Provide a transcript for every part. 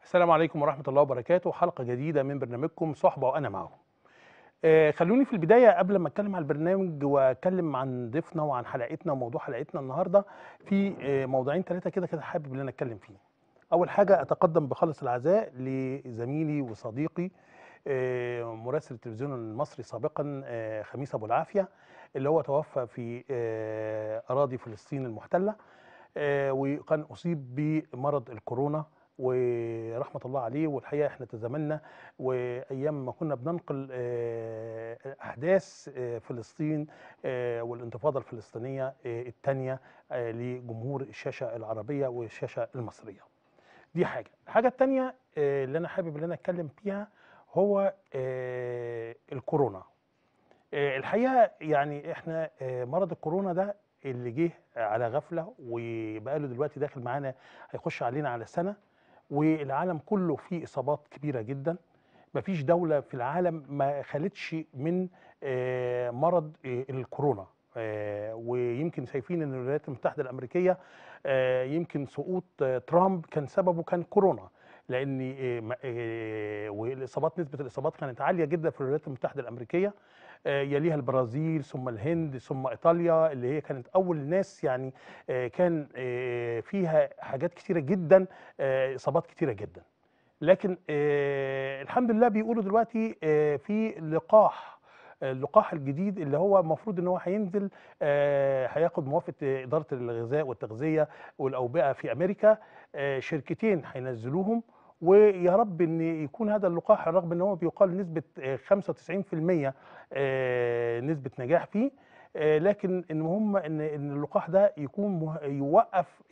السلام عليكم ورحمة الله وبركاته حلقة جديدة من برنامجكم صحبة وأنا معهم آه خلوني في البداية قبل ما أتكلم عن البرنامج وأتكلم عن ضيفنا وعن حلقتنا وموضوع حلقتنا النهاردة في آه موضوعين ثلاثة كده كده حابب إن أنا أتكلم فيه أول حاجة أتقدم بخالص العزاء لزميلي وصديقي آه مراسل التلفزيون المصري سابقا آه خميس أبو العافية اللي هو توفى في آه أراضي فلسطين المحتلة آه وكان أصيب بمرض الكورونا ورحمة الله عليه والحقيقة احنا تزاملنا وأيام ما كنا بننقل آه، أحداث آه، فلسطين آه، والانتفاضة الفلسطينية الثانية لجمهور الشاشة العربية والشاشة المصرية دي حاجة الحاجة الثانية اللي أنا حابب ان أنا أتكلم فيها هو آه، الكورونا آه، الحقيقة يعني احنا آه، مرض الكورونا ده اللي جه على غفلة وبقاله دلوقتي داخل معانا هيخش علينا على سنة والعالم كله فيه اصابات كبيره جدا مفيش دوله في العالم ما خلتش من آه، مرض آه، الكورونا آه، ويمكن شايفين ان الولايات المتحده الامريكيه آه، يمكن سقوط آه، ترامب كان سببه كان كورونا لان آه، م- آه، والاصابات نسبه الاصابات كانت عاليه جدا في الولايات المتحده الامريكيه آه، يليها البرازيل ثم الهند ثم ايطاليا اللي هي كانت اول ناس يعني آه، كان آه، فيها حاجات كتيره جدا آه، اصابات كتيره جدا لكن آه، الحمد لله بيقولوا دلوقتي آه، في لقاح اللقاح الجديد اللي هو المفروض ان هو هينزل آه، هياخد موافقه اداره الغذاء والتغذيه والاوبئه في امريكا آه، شركتين هينزلوهم ويا رب ان يكون هذا اللقاح رغم ان هو بيقال نسبه آه، 95% آه، نسبه نجاح فيه آه، لكن المهم ان ان اللقاح ده يكون مه- يوقف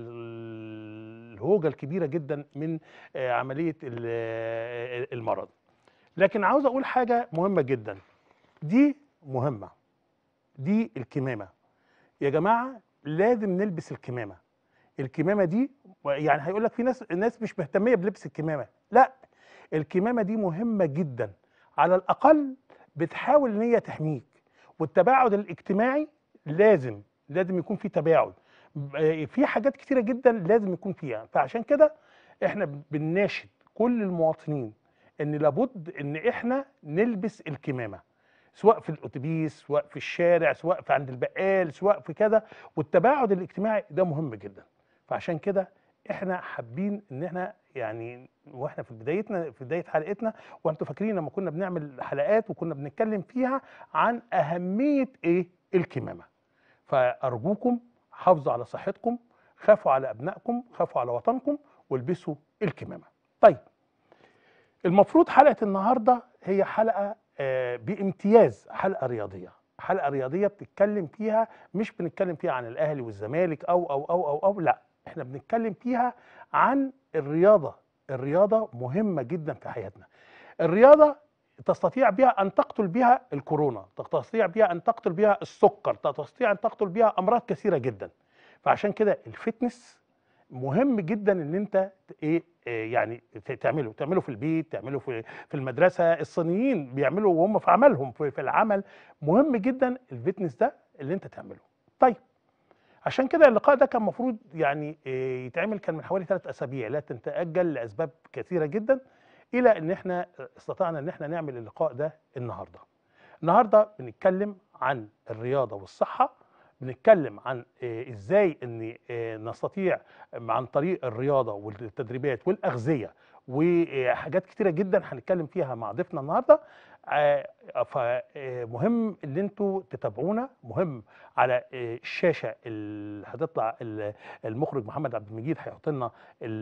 ال- الهوجه الكبيره جدا من آه، عمليه ال- آه، المرض لكن عاوز اقول حاجه مهمه جدا دي مهمه دي الكمامه يا جماعه لازم نلبس الكمامه الكمامه دي يعني هيقول لك في ناس الناس مش مهتميه بلبس الكمامه لا الكمامه دي مهمه جدا على الاقل بتحاول ان هي تحميك والتباعد الاجتماعي لازم لازم يكون في تباعد ب- في حاجات كتيره جدا لازم يكون فيها فعشان كده احنا بنناشد كل المواطنين ان لابد ان احنا نلبس الكمامه سواء في الاتوبيس سواء في الشارع سواء في عند البقال سواء في كذا والتباعد الاجتماعي ده مهم جدا فعشان كده احنا حابين ان احنا يعني واحنا في بدايتنا في بدايه حلقتنا وانتوا فاكرين لما كنا بنعمل حلقات وكنا بنتكلم فيها عن اهميه ايه الكمامه فارجوكم حافظوا على صحتكم خافوا على ابنائكم خافوا على وطنكم والبسوا الكمامه طيب المفروض حلقه النهارده هي حلقه آه، بامتياز حلقه رياضيه حلقه رياضيه بتتكلم فيها مش بنتكلم فيها عن الاهلي والزمالك او او او او او لا احنا بنتكلم فيها عن الرياضه الرياضه مهمه جدا في حياتنا الرياضه تستطيع بها ان تقتل بها الكورونا تستطيع بها ان تقتل بها السكر تستطيع ان تقتل بها امراض كثيره جدا فعشان كده الفتنس مهم جدا ان انت ت- ايه إيه يعني ت- تعمله تعمله في البيت تعمله في في المدرسه الصينيين بيعملوا وهم في عملهم في, في العمل مهم جدا الفتنس ده اللي انت تعمله طيب عشان كده اللقاء ده كان المفروض يعني إيه، يتعمل كان من حوالي ثلاث اسابيع لكن تاجل لاسباب كثيره جدا الى ان احنا استطعنا ان احنا نعمل اللقاء ده النهارده النهارده بنتكلم عن الرياضه والصحه بنتكلم عن آه، ازاي ان آه، نستطيع عن طريق الرياضه والتدريبات والاغذيه وحاجات كتيره جدا هنتكلم فيها مع ضيفنا النهارده آه، فمهم ان انتوا تتابعونا مهم على آه، الشاشه اللي هتطلع ال- المخرج محمد عبد المجيد هيحط لنا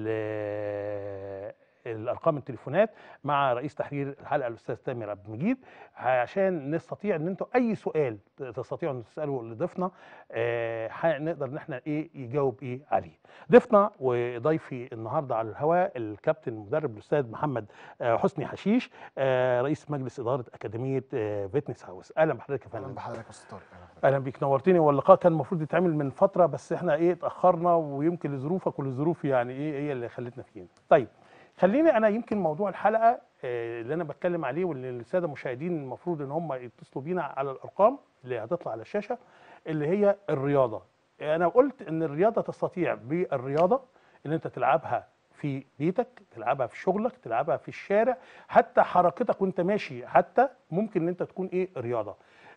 ال- الارقام التليفونات مع رئيس تحرير الحلقه الاستاذ تامر عبد المجيد عشان نستطيع ان انتوا اي سؤال تستطيعوا ان تسالوا لضيفنا آه، هنقدر ان احنا ايه يجاوب ايه عليه. ضيفنا وضيفي النهارده على الهواء الكابتن المدرب الاستاذ محمد آه، حسني حشيش آه، رئيس مجلس اداره اكاديميه آه، فيتنس هاوس. اهلا بحضرتك يا اهلا فندم. بحضرتك يا استاذ طارق أهلا بحضرتك. اهلا بيك نورتني واللقاء كان المفروض يتعمل من فتره بس احنا ايه اتاخرنا ويمكن لظروفك ولظروف يعني ايه هي اللي خلتنا فيه طيب خليني انا يمكن موضوع الحلقه آه، اللي انا بتكلم عليه واللي الساده المشاهدين المفروض ان هم يتصلوا بينا على الارقام اللي هتطلع على الشاشه اللي هي الرياضه انا قلت ان الرياضه تستطيع بالرياضه ان انت تلعبها في بيتك تلعبها في شغلك تلعبها في الشارع حتى حركتك وانت ماشي حتى ممكن ان انت تكون ايه رياضه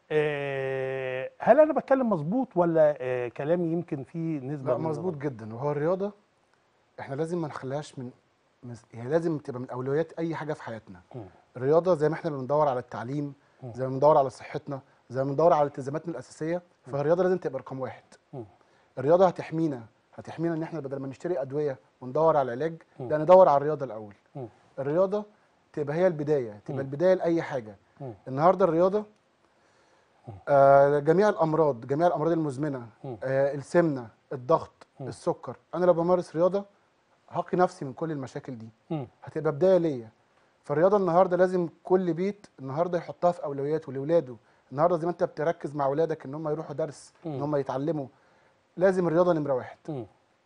آه، هل انا بتكلم مظبوط ولا آه، كلامي يمكن فيه نسبه لا من مظبوط الغلط؟ جدا وهو الرياضه احنا لازم ما نخليهاش من من- هي لازم تبقى من اولويات اي حاجه في حياتنا مم. الرياضه زي ما احنا بندور على التعليم مم. زي ما بندور على صحتنا زي ما بندور على التزاماتنا الاساسيه فالرياضه لازم تبقى رقم واحد مم. الرياضه هتحمينا هتحمينا ان احنا بدل ما نشتري ادويه وندور على العلاج مم. لا ندور على الرياضه الاول مم. الرياضه تبقى هي البدايه مم. تبقى البدايه لاي حاجه مم. النهارده الرياضه آه جميع الامراض جميع الامراض المزمنه مم. آه السمنه الضغط مم. السكر انا لو بمارس رياضه هقي نفسي من كل المشاكل دي مم. هتبقى بدايه ليا فالرياضه النهارده لازم كل بيت النهارده يحطها في اولوياته لاولاده النهارده زي ما انت بتركز مع اولادك ان هم يروحوا درس ان مم. هم يتعلموا لازم الرياضه نمره واحد مم.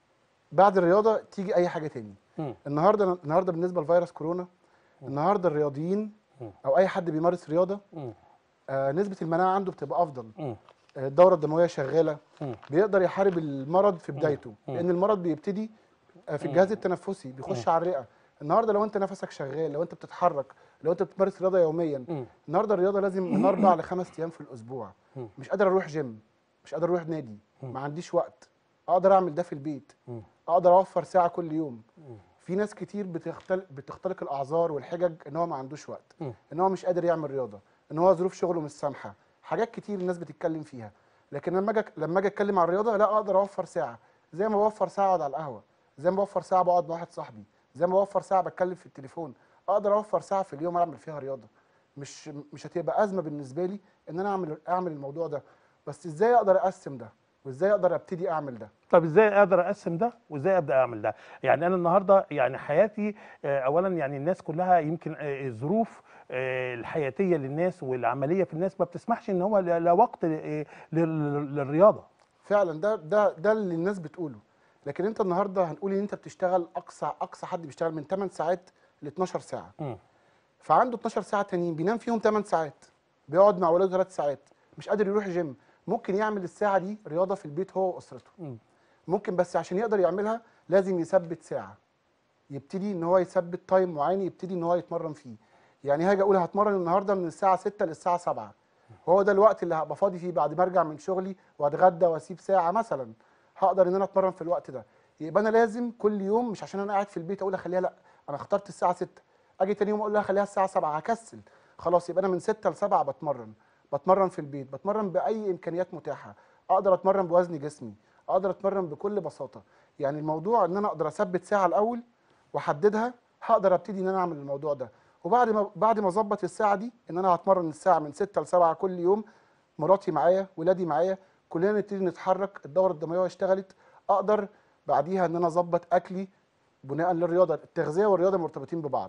بعد الرياضه تيجي اي حاجه تاني مم. النهارده النهارده بالنسبه لفيروس كورونا النهارده الرياضيين مم. او اي حد بيمارس رياضه مم. آه نسبه المناعه عنده بتبقى افضل مم. آه، الدوره الدمويه شغاله مم. بيقدر يحارب المرض في بدايته مم. لان المرض بيبتدي آه، في الجهاز التنفسي بيخش على الرئه النهارده لو انت نفسك شغال لو انت بتتحرك لو انت بتمارس رياضه يوميا مم. النهارده الرياضه لازم من اربع لخمس ايام في الاسبوع مم. مش قادر اروح جيم مش قادر اروح نادي مم. ما عنديش وقت اقدر اعمل ده في البيت مم. اقدر اوفر ساعه كل يوم مم. في ناس كتير بتختلق بتختلق الاعذار والحجج ان هو ما عندوش وقت مم. ان هو مش قادر يعمل رياضه ان هو ظروف شغله مش سامحه حاجات كتير الناس بتتكلم فيها لكن لما اجي لما اجي اتكلم عن الرياضه لا اقدر اوفر ساعه زي ما بوفر ساعه اقعد على القهوه زي ما بوفر ساعه بقعد مع واحد صاحبي زي ما بوفر ساعه بتكلم في التليفون اقدر اوفر ساعه في اليوم اعمل فيها رياضه مش مش هتبقى ازمه بالنسبه لي ان انا اعمل اعمل الموضوع ده بس ازاي اقدر اقسم ده وازاي اقدر ابتدي اعمل ده طب ازاي اقدر اقسم ده وازاي ابدا اعمل ده يعني انا النهارده يعني حياتي آه، اولا يعني الناس كلها يمكن آه، الظروف آه، الحياتيه للناس والعمليه في الناس ما بتسمحش ان هو لا لا وقت آه، لل- للرياضه فعلا ده ده ده اللي الناس بتقوله لكن انت النهارده هنقول ان انت بتشتغل اقصى اقصى حد بيشتغل من 8 ساعات ل 12 ساعه مم. فعنده 12 ساعه تانيين بينام فيهم 8 ساعات بيقعد مع اولاده 3 ساعات مش قادر يروح جيم ممكن يعمل الساعه دي رياضه في البيت هو واسرته مم. ممكن بس عشان يقدر يعملها لازم يثبت ساعه يبتدي ان هو يثبت تايم معين يبتدي ان هو يتمرن فيه يعني هاجي اقول هتمرن النهارده من الساعه 6 للساعه 7 هو ده الوقت اللي هبقى فاضي فيه بعد ما ارجع من شغلي واتغدى واسيب ساعه مثلا هقدر ان انا اتمرن في الوقت ده يبقى انا لازم كل يوم مش عشان انا قاعد في البيت اقول اخليها لا انا اخترت الساعه 6 اجي تاني يوم اقول لها خليها الساعه 7 هكسل خلاص يبقى انا من 6 ل 7 بتمرن بتمرن في البيت بتمرن باي امكانيات متاحه اقدر اتمرن بوزن جسمي اقدر اتمرن بكل بساطه يعني الموضوع ان انا اقدر اثبت ساعه الاول واحددها هقدر ابتدي ان انا اعمل الموضوع ده وبعد ما بعد ما اظبط الساعه دي ان انا هتمرن الساعه من 6 ل 7 كل يوم مراتي معايا ولادي معايا كلنا نبتدي نتحرك الدوره الدمويه اشتغلت اقدر بعديها ان انا اظبط اكلي بناء للرياضه التغذيه والرياضه مرتبطين ببعض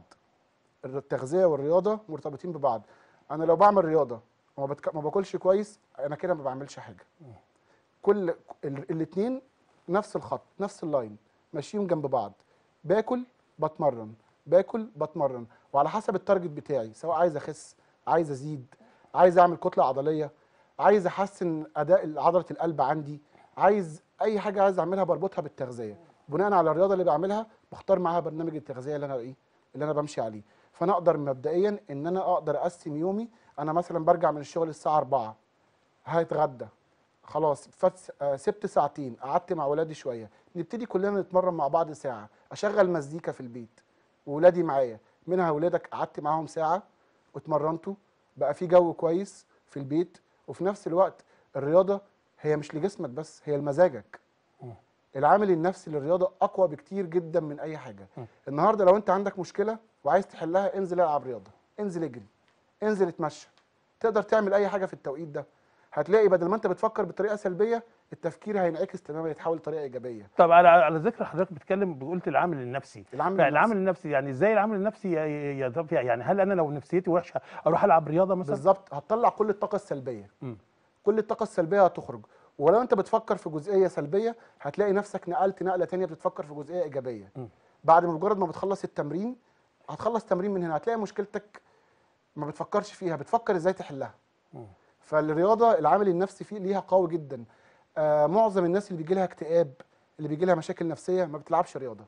التغذيه والرياضه مرتبطين ببعض انا لو بعمل رياضه وما بتك... ما باكلش كويس انا كده ما بعملش حاجه كل الاثنين نفس الخط نفس اللاين ماشيين جنب بعض باكل بتمرن باكل بتمرن وعلى حسب التارجت بتاعي سواء عايز اخس عايز ازيد عايز اعمل كتله عضليه عايز احسن اداء عضله القلب عندي عايز اي حاجه عايز اعملها بربطها بالتغذيه بناء على الرياضه اللي بعملها بختار معاها برنامج التغذيه اللي انا ايه اللي انا بمشي عليه فانا اقدر مبدئيا ان انا اقدر اقسم يومي انا مثلا برجع من الشغل الساعه 4 هيتغدى خلاص فات آه، سبت ساعتين قعدت مع ولادي شويه نبتدي كلنا نتمرن مع بعض ساعه اشغل مزيكا في البيت وولادي معايا منها ولادك قعدت معاهم ساعه واتمرنتوا بقى في جو كويس في البيت وفي نفس الوقت الرياضه هي مش لجسمك بس هي لمزاجك مم. العامل النفسي للرياضه اقوى بكتير جدا من اي حاجه مم. النهارده لو انت عندك مشكله وعايز تحلها انزل العب رياضه انزل اجري انزل اتمشى تقدر تعمل اي حاجه في التوقيت ده هتلاقي بدل ما انت بتفكر بطريقه سلبيه التفكير هينعكس تماما يتحول لطريقه ايجابيه طب على على ذكر حضرتك بتتكلم قلت العامل النفسي العامل فالعامل النفسي يعني ازاي العامل النفسي ي- يتفق يعني هل انا لو نفسيتي وحشه اروح العب رياضه مثلا بالظبط هتطلع كل الطاقه السلبيه مم. كل الطاقه السلبيه هتخرج ولو انت بتفكر في جزئيه سلبيه هتلاقي نفسك نقلت نقله تانية بتفكر في جزئيه ايجابيه مم. بعد ما مجرد ما بتخلص التمرين هتخلص تمرين من هنا هتلاقي مشكلتك ما بتفكرش فيها بتفكر ازاي تحلها مم. فالرياضه العامل النفسي فيه ليها قوي جدا آه معظم الناس اللي بيجي لها اكتئاب اللي بيجي لها مشاكل نفسيه ما بتلعبش رياضه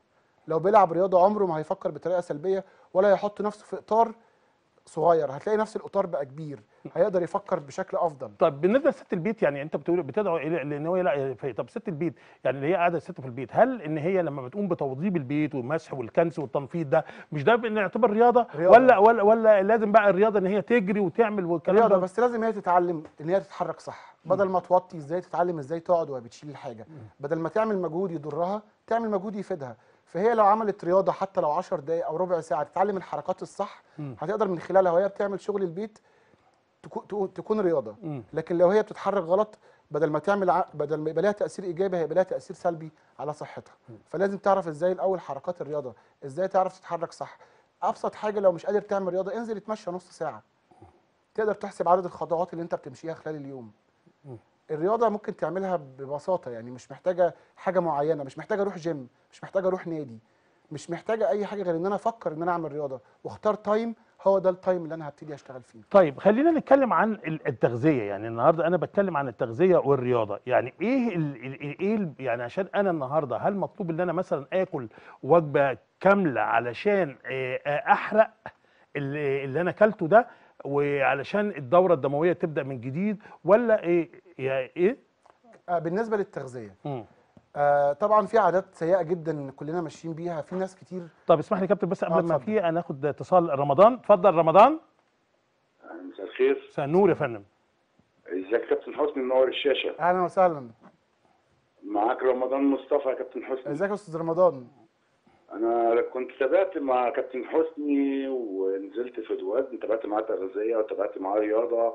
لو بيلعب رياضه عمره ما هيفكر بطريقه سلبيه ولا يحط نفسه في اطار صغير هتلاقي نفس الاطار بقى كبير هيقدر يفكر بشكل افضل طب بالنسبه لست البيت يعني انت بتقول بتدعو الى ان هو لا في- طب ست البيت يعني اللي هي قاعده الست في البيت هل ان هي لما بتقوم بتوضيب البيت والمسح والكنس والتنفيض ده مش ده بنعتبر رياضه, رياضة. ولا ولا ولا لازم بقى الرياضه ان هي تجري وتعمل والكلام رياضه ده بس لازم هي تتعلم ان هي تتحرك صح بدل ما توطي ازاي تتعلم ازاي تقعد وهي بتشيل الحاجه بدل ما تعمل مجهود يضرها تعمل مجهود يفيدها فهي لو عملت رياضه حتى لو 10 دقائق او ربع ساعه تتعلم الحركات الصح مم. هتقدر من خلالها وهي بتعمل شغل البيت تكو- تكو- تكون رياضه مم. لكن لو هي بتتحرك غلط بدل ما تعمل ع- بدل ما يبقى لها تاثير ايجابي هيبقى لها تاثير سلبي على صحتها فلازم تعرف ازاي الاول حركات الرياضه ازاي تعرف تتحرك صح ابسط حاجه لو مش قادر تعمل رياضه انزل اتمشى نص ساعه تقدر تحسب عدد الخطوات اللي انت بتمشيها خلال اليوم الرياضه ممكن تعملها ببساطه يعني مش محتاجه حاجه معينه مش محتاجه اروح جيم مش محتاجه اروح نادي مش محتاجه اي حاجه غير ان انا افكر ان انا اعمل رياضه واختار تايم هو ده التايم اللي انا هبتدي اشتغل فيه طيب خلينا نتكلم عن ال- التغذيه يعني النهارده انا بتكلم عن التغذيه والرياضه يعني ايه ال ال ايه ال يعني عشان انا النهارده هل مطلوب ان انا مثلا اكل وجبه كامله علشان آه، آه، احرق اللي, اللي انا اكلته ده وعلشان الدوره الدمويه تبدا من جديد ولا ايه يا ايه آه، بالنسبه للتغذيه مم. آه، طبعا في عادات سيئه جدا كلنا ماشيين بيها في ناس كتير طب اسمح لي يا كابتن بس آه، قبل ما اتفضل. في ناخد اتصال رمضان اتفضل رمضان مساء الخير مساء النور يا فندم ازيك يا كابتن حسني منور الشاشه اهلا وسهلا معاك رمضان مصطفى يا كابتن حسني ازيك يا استاذ رمضان انا كنت تابعت مع كابتن حسني ونزلت في الوزن تابعت معاه تغذيه وتابعت معاه رياضه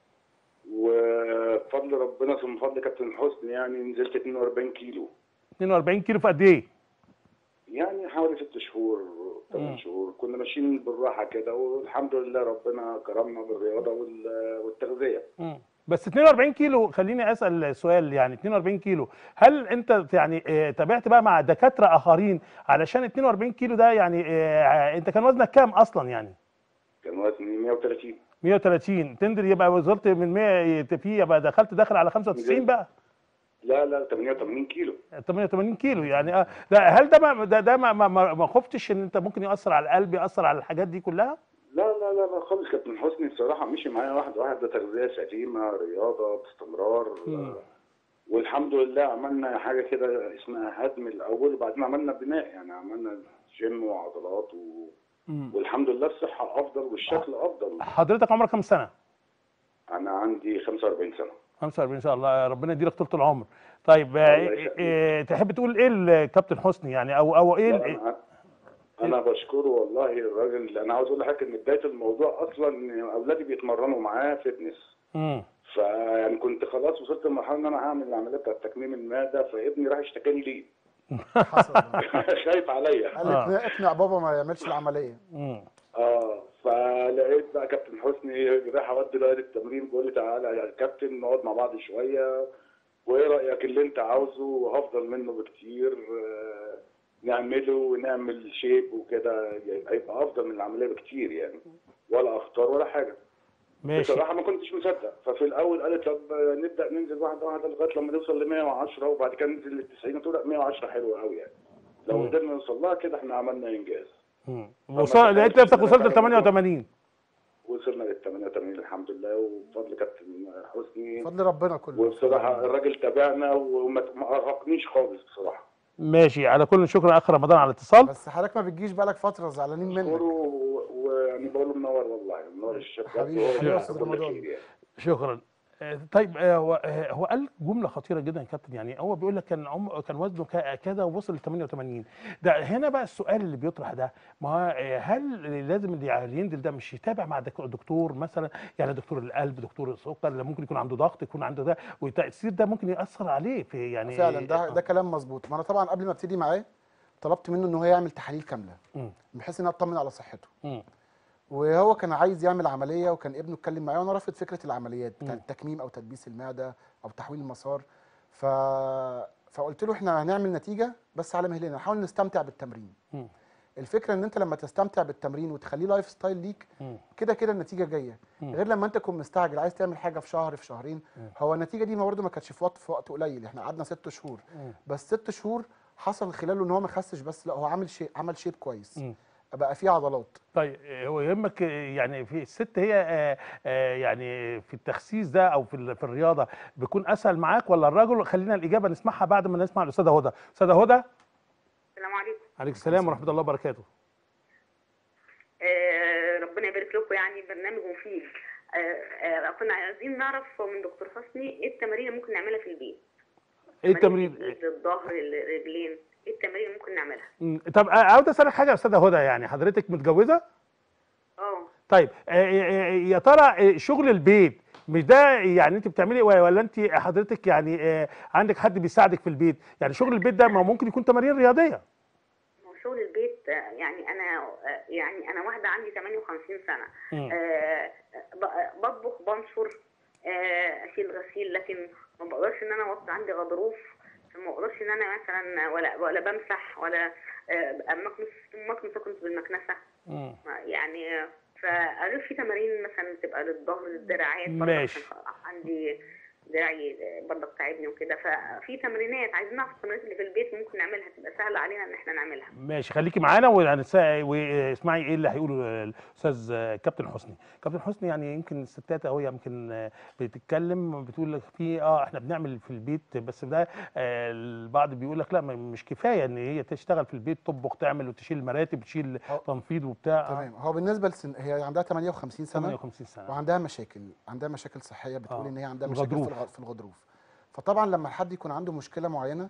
وبفضل ربنا ثم فضل كابتن حسني يعني نزلت 42 كيلو 42 كيلو في قد ايه يعني حوالي ست شهور مم. ثمان شهور كنا ماشيين بالراحه كده والحمد لله ربنا كرمنا بالرياضه وال- والتغذيه مم. بس 42 كيلو خليني اسال سؤال يعني 42 كيلو هل انت يعني آه، تابعت بقى مع دكاتره اخرين علشان 42 كيلو ده يعني آه، انت كان وزنك كام اصلا يعني كان وزني 130 130 تندر يبقى وصلت من 100 في يبقى دخلت داخل على 95 بقى لا لا 88 كيلو 88 كيلو يعني آه، لا هل ده ما ده, ده ما, ما, ما ما خفتش ان انت ممكن ياثر على القلب ياثر على الحاجات دي كلها لا لا لا لا خالص كابتن حسني الصراحة مشي معايا واحدة واحدة تغذية سليمة رياضة باستمرار مم. والحمد لله عملنا حاجة كده اسمها هدم الأول وبعدين عملنا بناء يعني عملنا جيم وعضلات و... مم. والحمد لله الصحة أفضل والشكل أفضل حضرتك عمرك كام سنه أنا عندي 45 سنة 45 ان شاء الله ربنا يديلك طول العمر طيب آه، الله إيه- يخليك. إيه تحب تقول ايه الكابتن حسني يعني او او ايه لا، ال- أنا, أنا بشكره والله الراجل أنا عاوز أقول لحضرتك إن بداية الموضوع أصلا إن أولادي بيتمرنوا معاه فتنس مم. فيعني كنت خلاص وصلت لمرحلة إن أنا هعمل العملية بتاعت تكميم المعدة فابني راح اشتكاني ليه حصل خايف عليا قال لي آه. اقنع- اقنع بابا ما يعملش العمليه مم. اه فلقيت بقى كابتن حسني رايح اودي له التمرين بيقول لي تعالى يا كابتن نقعد مع بعض شويه وايه رايك اللي انت عاوزه وهفضل منه بكتير آه، نعمله ونعمل شيب وكده هيبقى افضل من العمليه بكتير يعني ولا افطار ولا حاجه ماشي بصراحه ما كنتش مصدق ففي الاول قالت طب نبدا ننزل واحده واحده لغايه لما نوصل ل 110 وبعد كده ننزل لل 90 قلت له لا 110 حلوه قوي يعني لو مم. قدرنا نوصل لها كده احنا عملنا انجاز مم. وصل لقيت نفسك وصلت ل 88 وصلنا لل 88 الحمد لله وبفضل كابتن حسني بفضل ربنا كله وبصراحه الراجل تابعنا وما ما ارهقنيش خالص بصراحه ماشي على كل شكرا اخ رمضان على الاتصال بس حضرتك ما بتجيش بقالك فتره زعلانين منك بشكره و- ويعني بقول له منور والله منور الشباب حبيبي، وهو حبيبي يا اللي أستاذ كل رمضان. خير يعني. شكرا آه، طيب آه، هو آه، هو قال جمله خطيره جدا يا كابتن يعني هو بيقول لك كان عم كان وزنه ك- كذا ووصل ل 88 ده هنا بقى السؤال اللي بيطرح ده ما هو آه، هل لازم اللي اللي ينزل ده مش يتابع مع دك- دكتور مثلا يعني دكتور القلب دكتور السكر اللي ممكن يكون عنده ضغط يكون عنده ده والتاثير ده ممكن ياثر عليه في يعني فعلا ده آه، ده كلام مظبوط ما انا طبعا قبل ما ابتدي معاه طلبت منه ان هو يعمل تحاليل كامله مم. بحيث ان انا اطمن على صحته مم. وهو كان عايز يعمل عمليه وكان ابنه اتكلم معايا وانا رافض فكره العمليات بتاعت مم. التكميم او تدبيس المعده او تحويل المسار ف... فقلت له احنا هنعمل نتيجه بس على مهلنا نحاول نستمتع بالتمرين مم. الفكره ان انت لما تستمتع بالتمرين وتخليه لايف ستايل ليك مم. كده كده النتيجه جايه مم. غير لما انت تكون مستعجل عايز تعمل حاجه في شهر في شهرين مم. هو النتيجه دي برضه ما كانتش في وقت في وقت قليل احنا قعدنا ست شهور مم. بس ست شهور حصل خلاله ان هو ما خسش بس لا هو عامل شيء عمل شيب كويس مم. بقى فيه عضلات طيب آه، هو يهمك آه، يعني في الست هي آه، آه، يعني في التخسيس ده او في ال- في الرياضه بيكون اسهل معاك ولا الرجل خلينا الاجابه نسمعها بعد ما نسمع الاستاذه هدى استاذه هدى السلام عليكم عليك السلام ورحمه الله وبركاته آه ربنا يبارك لكم يعني برنامج مفيد آه آه كنا عايزين نعرف من دكتور حسني ايه التمارين اللي ممكن نعملها في البيت ايه التمرين الإيد، الظهر الرجلين ايه التمارين اللي ممكن نعملها مم، طب آه، عاوز اسالك حاجه يا استاذه هدى يعني حضرتك متجوزه اه طيب آه، آه، آه، يا ترى آه، شغل البيت مش ده يعني انت بتعملي ولا انت حضرتك يعني آه، عندك حد بيساعدك في البيت يعني شغل البيت ده ما هو ممكن يكون تمارين رياضيه ما هو شغل البيت آه، يعني انا آه، يعني انا واحده عندي 58 سنه مم. آه، ب- بطبخ بنشر آه، اشيل غسيل لكن ما بقدرش ان انا اوطي عندي غضروف ما بقدرش ان انا مثلا ولا ولا بمسح ولا آه، مكنس مكنس اكنس بالمكنسه مم. يعني آه، فقالوا في تمارين مثلا تبقى للظهر للدراعات برضه ماشي. عشان عندي دراعي برضه تعبني وكده ففي تمرينات عايزين نعرف التمرينات اللي في البيت ممكن نعملها تبقى سهله علينا ان احنا نعملها ماشي خليكي معانا وهنسا- واسمعي ايه اللي هيقوله الاستاذ كابتن حسني كابتن حسني يعني يمكن الستات اهو يمكن بتتكلم بتقول لك في اه احنا بنعمل في البيت بس ده آه، البعض بيقول لك لا ما- مش كفايه ان هي تشتغل في البيت تطبخ تعمل وتشيل المراتب تشيل أه. تنفيض وبتاع آه، تمام هو بالنسبه لسن هي عندها 58 سنه 58 سنه وعندها مشاكل عندها مشاكل صحيه بتقول آه. ان هي عندها مشاكل في الغضروف. الغ- في الغضروف فطبعا لما حد يكون عنده مشكله معينه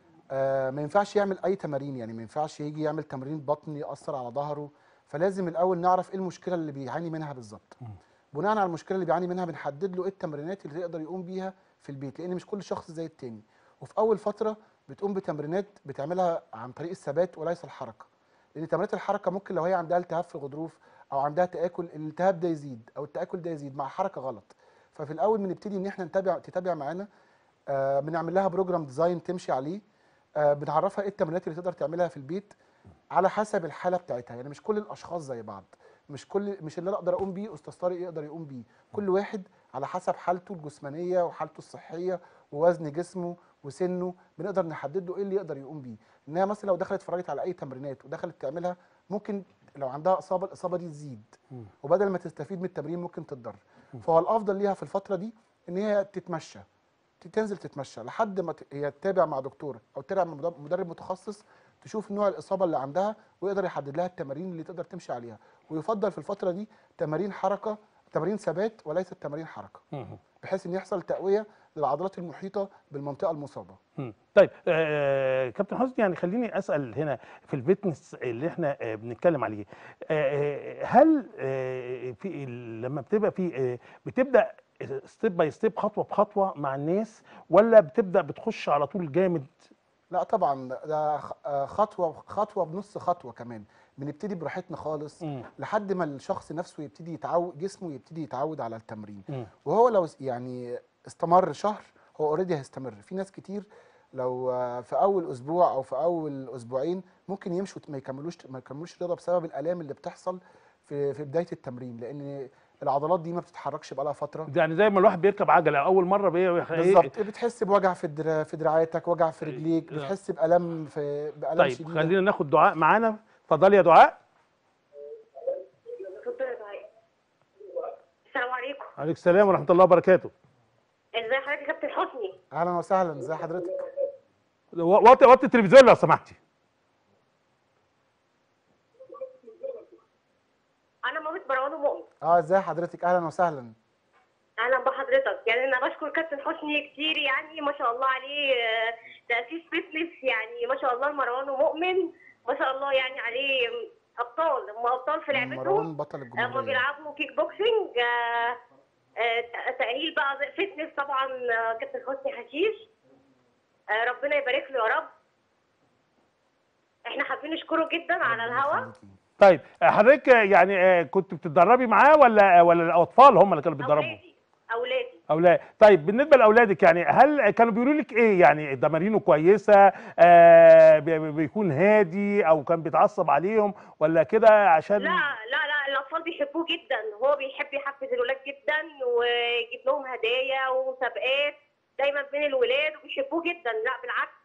آه ما ينفعش يعمل اي تمارين يعني ما ينفعش يجي يعمل تمرين بطن ياثر على ظهره فلازم الاول نعرف ايه المشكله اللي بيعاني منها بالظبط بناء على المشكله اللي بيعاني منها بنحدد له ايه التمرينات اللي يقدر يقوم بيها في البيت لان مش كل شخص زي التاني وفي اول فتره بتقوم بتمرينات بتعملها عن طريق الثبات وليس الحركه لان تمرينات الحركه ممكن لو هي عندها التهاب في الغضروف او عندها تاكل الالتهاب ده يزيد او التاكل ده يزيد مع حركه غلط ففي الاول بنبتدي ان احنا نتابع تتابع معانا آه بنعمل لها بروجرام ديزاين تمشي عليه آه بنعرفها ايه التمرينات اللي تقدر تعملها في البيت على حسب الحاله بتاعتها يعني مش كل الاشخاص زي بعض مش كل مش اللي انا اقدر اقوم بيه استاذ طارق يقدر يقوم بيه كل واحد على حسب حالته الجسمانيه وحالته الصحيه ووزن جسمه وسنه بنقدر نحدد له ايه اللي يقدر يقوم بيه انها مثلا لو دخلت اتفرجت على اي تمرينات ودخلت تعملها ممكن لو عندها اصابه الاصابه دي تزيد مم. وبدل ما تستفيد من التمرين ممكن تتضر فهو الافضل ليها في الفتره دي ان هي تتمشى تنزل تتمشى لحد ما ت- هي تتابع مع دكتور او تتابع مع مدرب- مدرب متخصص تشوف نوع الاصابه اللي عندها ويقدر يحدد لها التمارين اللي تقدر تمشي عليها ويفضل في الفتره دي تمارين حركه تمارين ثبات وليست تمارين حركه مم. بحيث ان يحصل تقويه للعضلات المحيطه بالمنطقه المصابه مم. طيب آه كابتن حسني يعني خليني اسال هنا في الفتنس اللي احنا آه بنتكلم عليه آه آه، هل آه في لما بتبقى في آه بتبدا ستيب باي ستيب خطوه بخطوه مع الناس ولا بتبدا بتخش على طول جامد لا طبعا ده خ- آه خطوه خطوه بنص خطوه كمان بنبتدي براحتنا خالص مم. لحد ما الشخص نفسه يبتدي يتعود جسمه يبتدي يتعود على التمرين مم. وهو لو س- يعني استمر شهر هو اوريدي هيستمر في ناس كتير لو آه، في اول اسبوع او في اول اسبوعين ممكن يمشوا ما يكملوش ما يكملوش رياضه بسبب الالام اللي بتحصل في في بدايه التمرين لان العضلات دي ما بتتحركش بقالها فتره يعني زي ما الواحد بيركب عجله اول مره بي... بالظبط بتحس بوجع في الدرا في دراعاتك وجع في رجليك آه. بتحس بالام في بالام طيب شديده خلينا ناخد دعاء معانا اتفضلي يا دعاء اتفضل يا دعاء السلام عليكم عليك السلام ورحمه الله وبركاته ازي حضرتك يا كابتن حسني اهلا وسهلا ازي حضرتك و- وطي وطي التلفزيون لو سمحتي انا مامة مروان ومؤمن اه ازي حضرتك اهلا وسهلا اهلا بحضرتك يعني انا بشكر كابتن حسني كتير يعني ما شاء الله عليه آه، تاسيس فتنس يعني ما شاء الله مروان ومؤمن ما شاء الله يعني عليه ابطال هم ابطال في لعبتهم مروان بطل هم الجمهوريه بيلعبوا كيك بوكسنج آه، آه، تأهيل بقى زي فتنس طبعا آه، كابتن حسني حشيش آه، ربنا يبارك له يا رب احنا حابين نشكره جدا على ربنا الهوا يخليكي. طيب حضرتك يعني آه، كنت بتتدربي معاه ولا ولا الاطفال هم اللي كانوا بيتدربوا اولادي اولادي اولاد طيب بالنسبه لاولادك يعني هل كانوا بيقولوا لك ايه يعني تمارينه كويسه آه بي- بي- بيكون هادي او كان بيتعصب عليهم ولا كده عشان لا لا لا الاطفال بيحبوه جدا هو بيحب يحفز الولاد جدا ويجيب لهم هدايا ومسابقات دايما بين الولاد وبيحبوه جدا لا بالعكس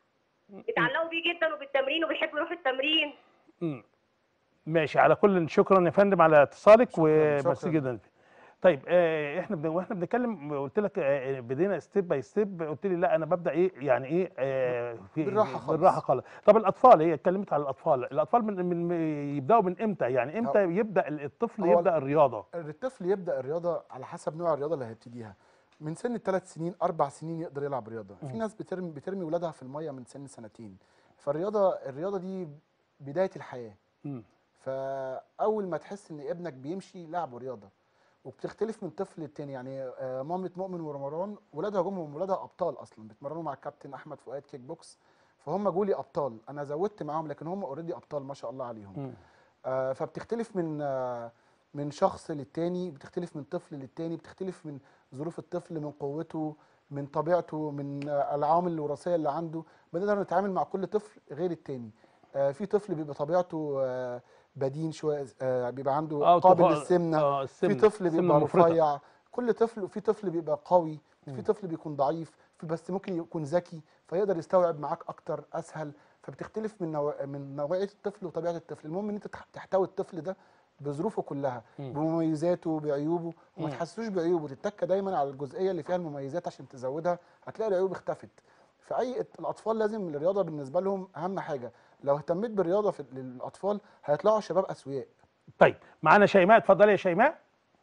بيتعلقوا بيه جدا وبالتمرين وبيحبوا يروحوا التمرين مم. ماشي على كل شكرا يا فندم على اتصالك شكراً، وميرسي شكراً. جدا طيب آه احنا بن... واحنا بنتكلم قلت لك آه بدينا ستيب باي ستيب قلت لي لا انا ببدا ايه يعني ايه آه في بالراحة خالص. بالراحه خالص طب الاطفال هي اتكلمت على الاطفال الاطفال من, من يبداوا من امتى يعني امتى يبدا الطفل هو يبدا الرياضه الطفل يبدا الرياضه على حسب نوع الرياضه اللي هيبتديها من سن الثلاث سنين اربع سنين يقدر يلعب رياضه في ناس بترمي بترمي ولادها في الميه من سن سنتين فالرياضه الرياضه دي بدايه الحياه مم. فاول ما تحس ان ابنك بيمشي لعبه رياضه وبتختلف من طفل للتاني يعني آه، مامة مؤمن ورمضان ولادها جم ولادها ابطال اصلا بيتمرنوا مع الكابتن احمد فؤاد كيك بوكس فهم جولي ابطال انا زودت معاهم لكن هم اوريدي ابطال ما شاء الله عليهم مم. آه، فبتختلف من آه، من شخص للتاني بتختلف من طفل للتاني بتختلف من ظروف الطفل من قوته من طبيعته من آه، العوامل الوراثيه اللي عنده بنقدر نتعامل مع كل طفل غير التاني آه، في طفل بيبقى طبيعته آه، بدين شويه آه، بيبقى عنده آه، قابل طفل- للسمنه آه، في السمنة- طفل السمنة بيبقى المفرطة. رفيع كل طفل وفي طفل بيبقى قوي في طفل بيكون ضعيف في بس ممكن يكون ذكي فيقدر يستوعب معاك اكتر اسهل فبتختلف من نوع من نوعيه الطفل وطبيعه الطفل المهم ان انت تح- تحتوي الطفل ده بظروفه كلها مم. بمميزاته بعيوبه وما مم. تحسوش بعيوبه تتك دايما على الجزئيه اللي فيها المميزات عشان تزودها هتلاقي العيوب اختفت فاي الاطفال لازم الرياضه بالنسبه لهم اهم حاجه لو اهتميت بالرياضه في للاطفال هيطلعوا شباب اسوياء طيب معانا شيماء اتفضلي يا شيماء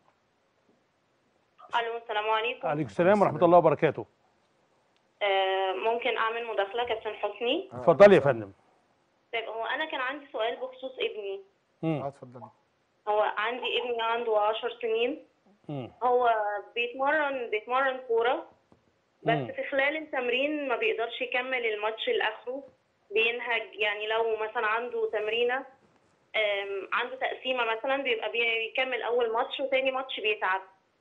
الو السلام عليكم عليكم السلام ورحمه الله وبركاته آه ممكن اعمل مداخله كابتن حسني اتفضلي يا فندم طيب هو انا كان عندي سؤال بخصوص ابني اه مم. اتفضلي هو عندي ابني عنده 10 سنين مم. هو بيتمرن بيتمرن كوره بس مم. في خلال التمرين ما بيقدرش يكمل الماتش لاخره بينهج يعني لو مثلا عنده تمرينه آم، عنده تقسيمه مثلا بيبقى بيكمل اول ماتش وتاني ماتش بيتعب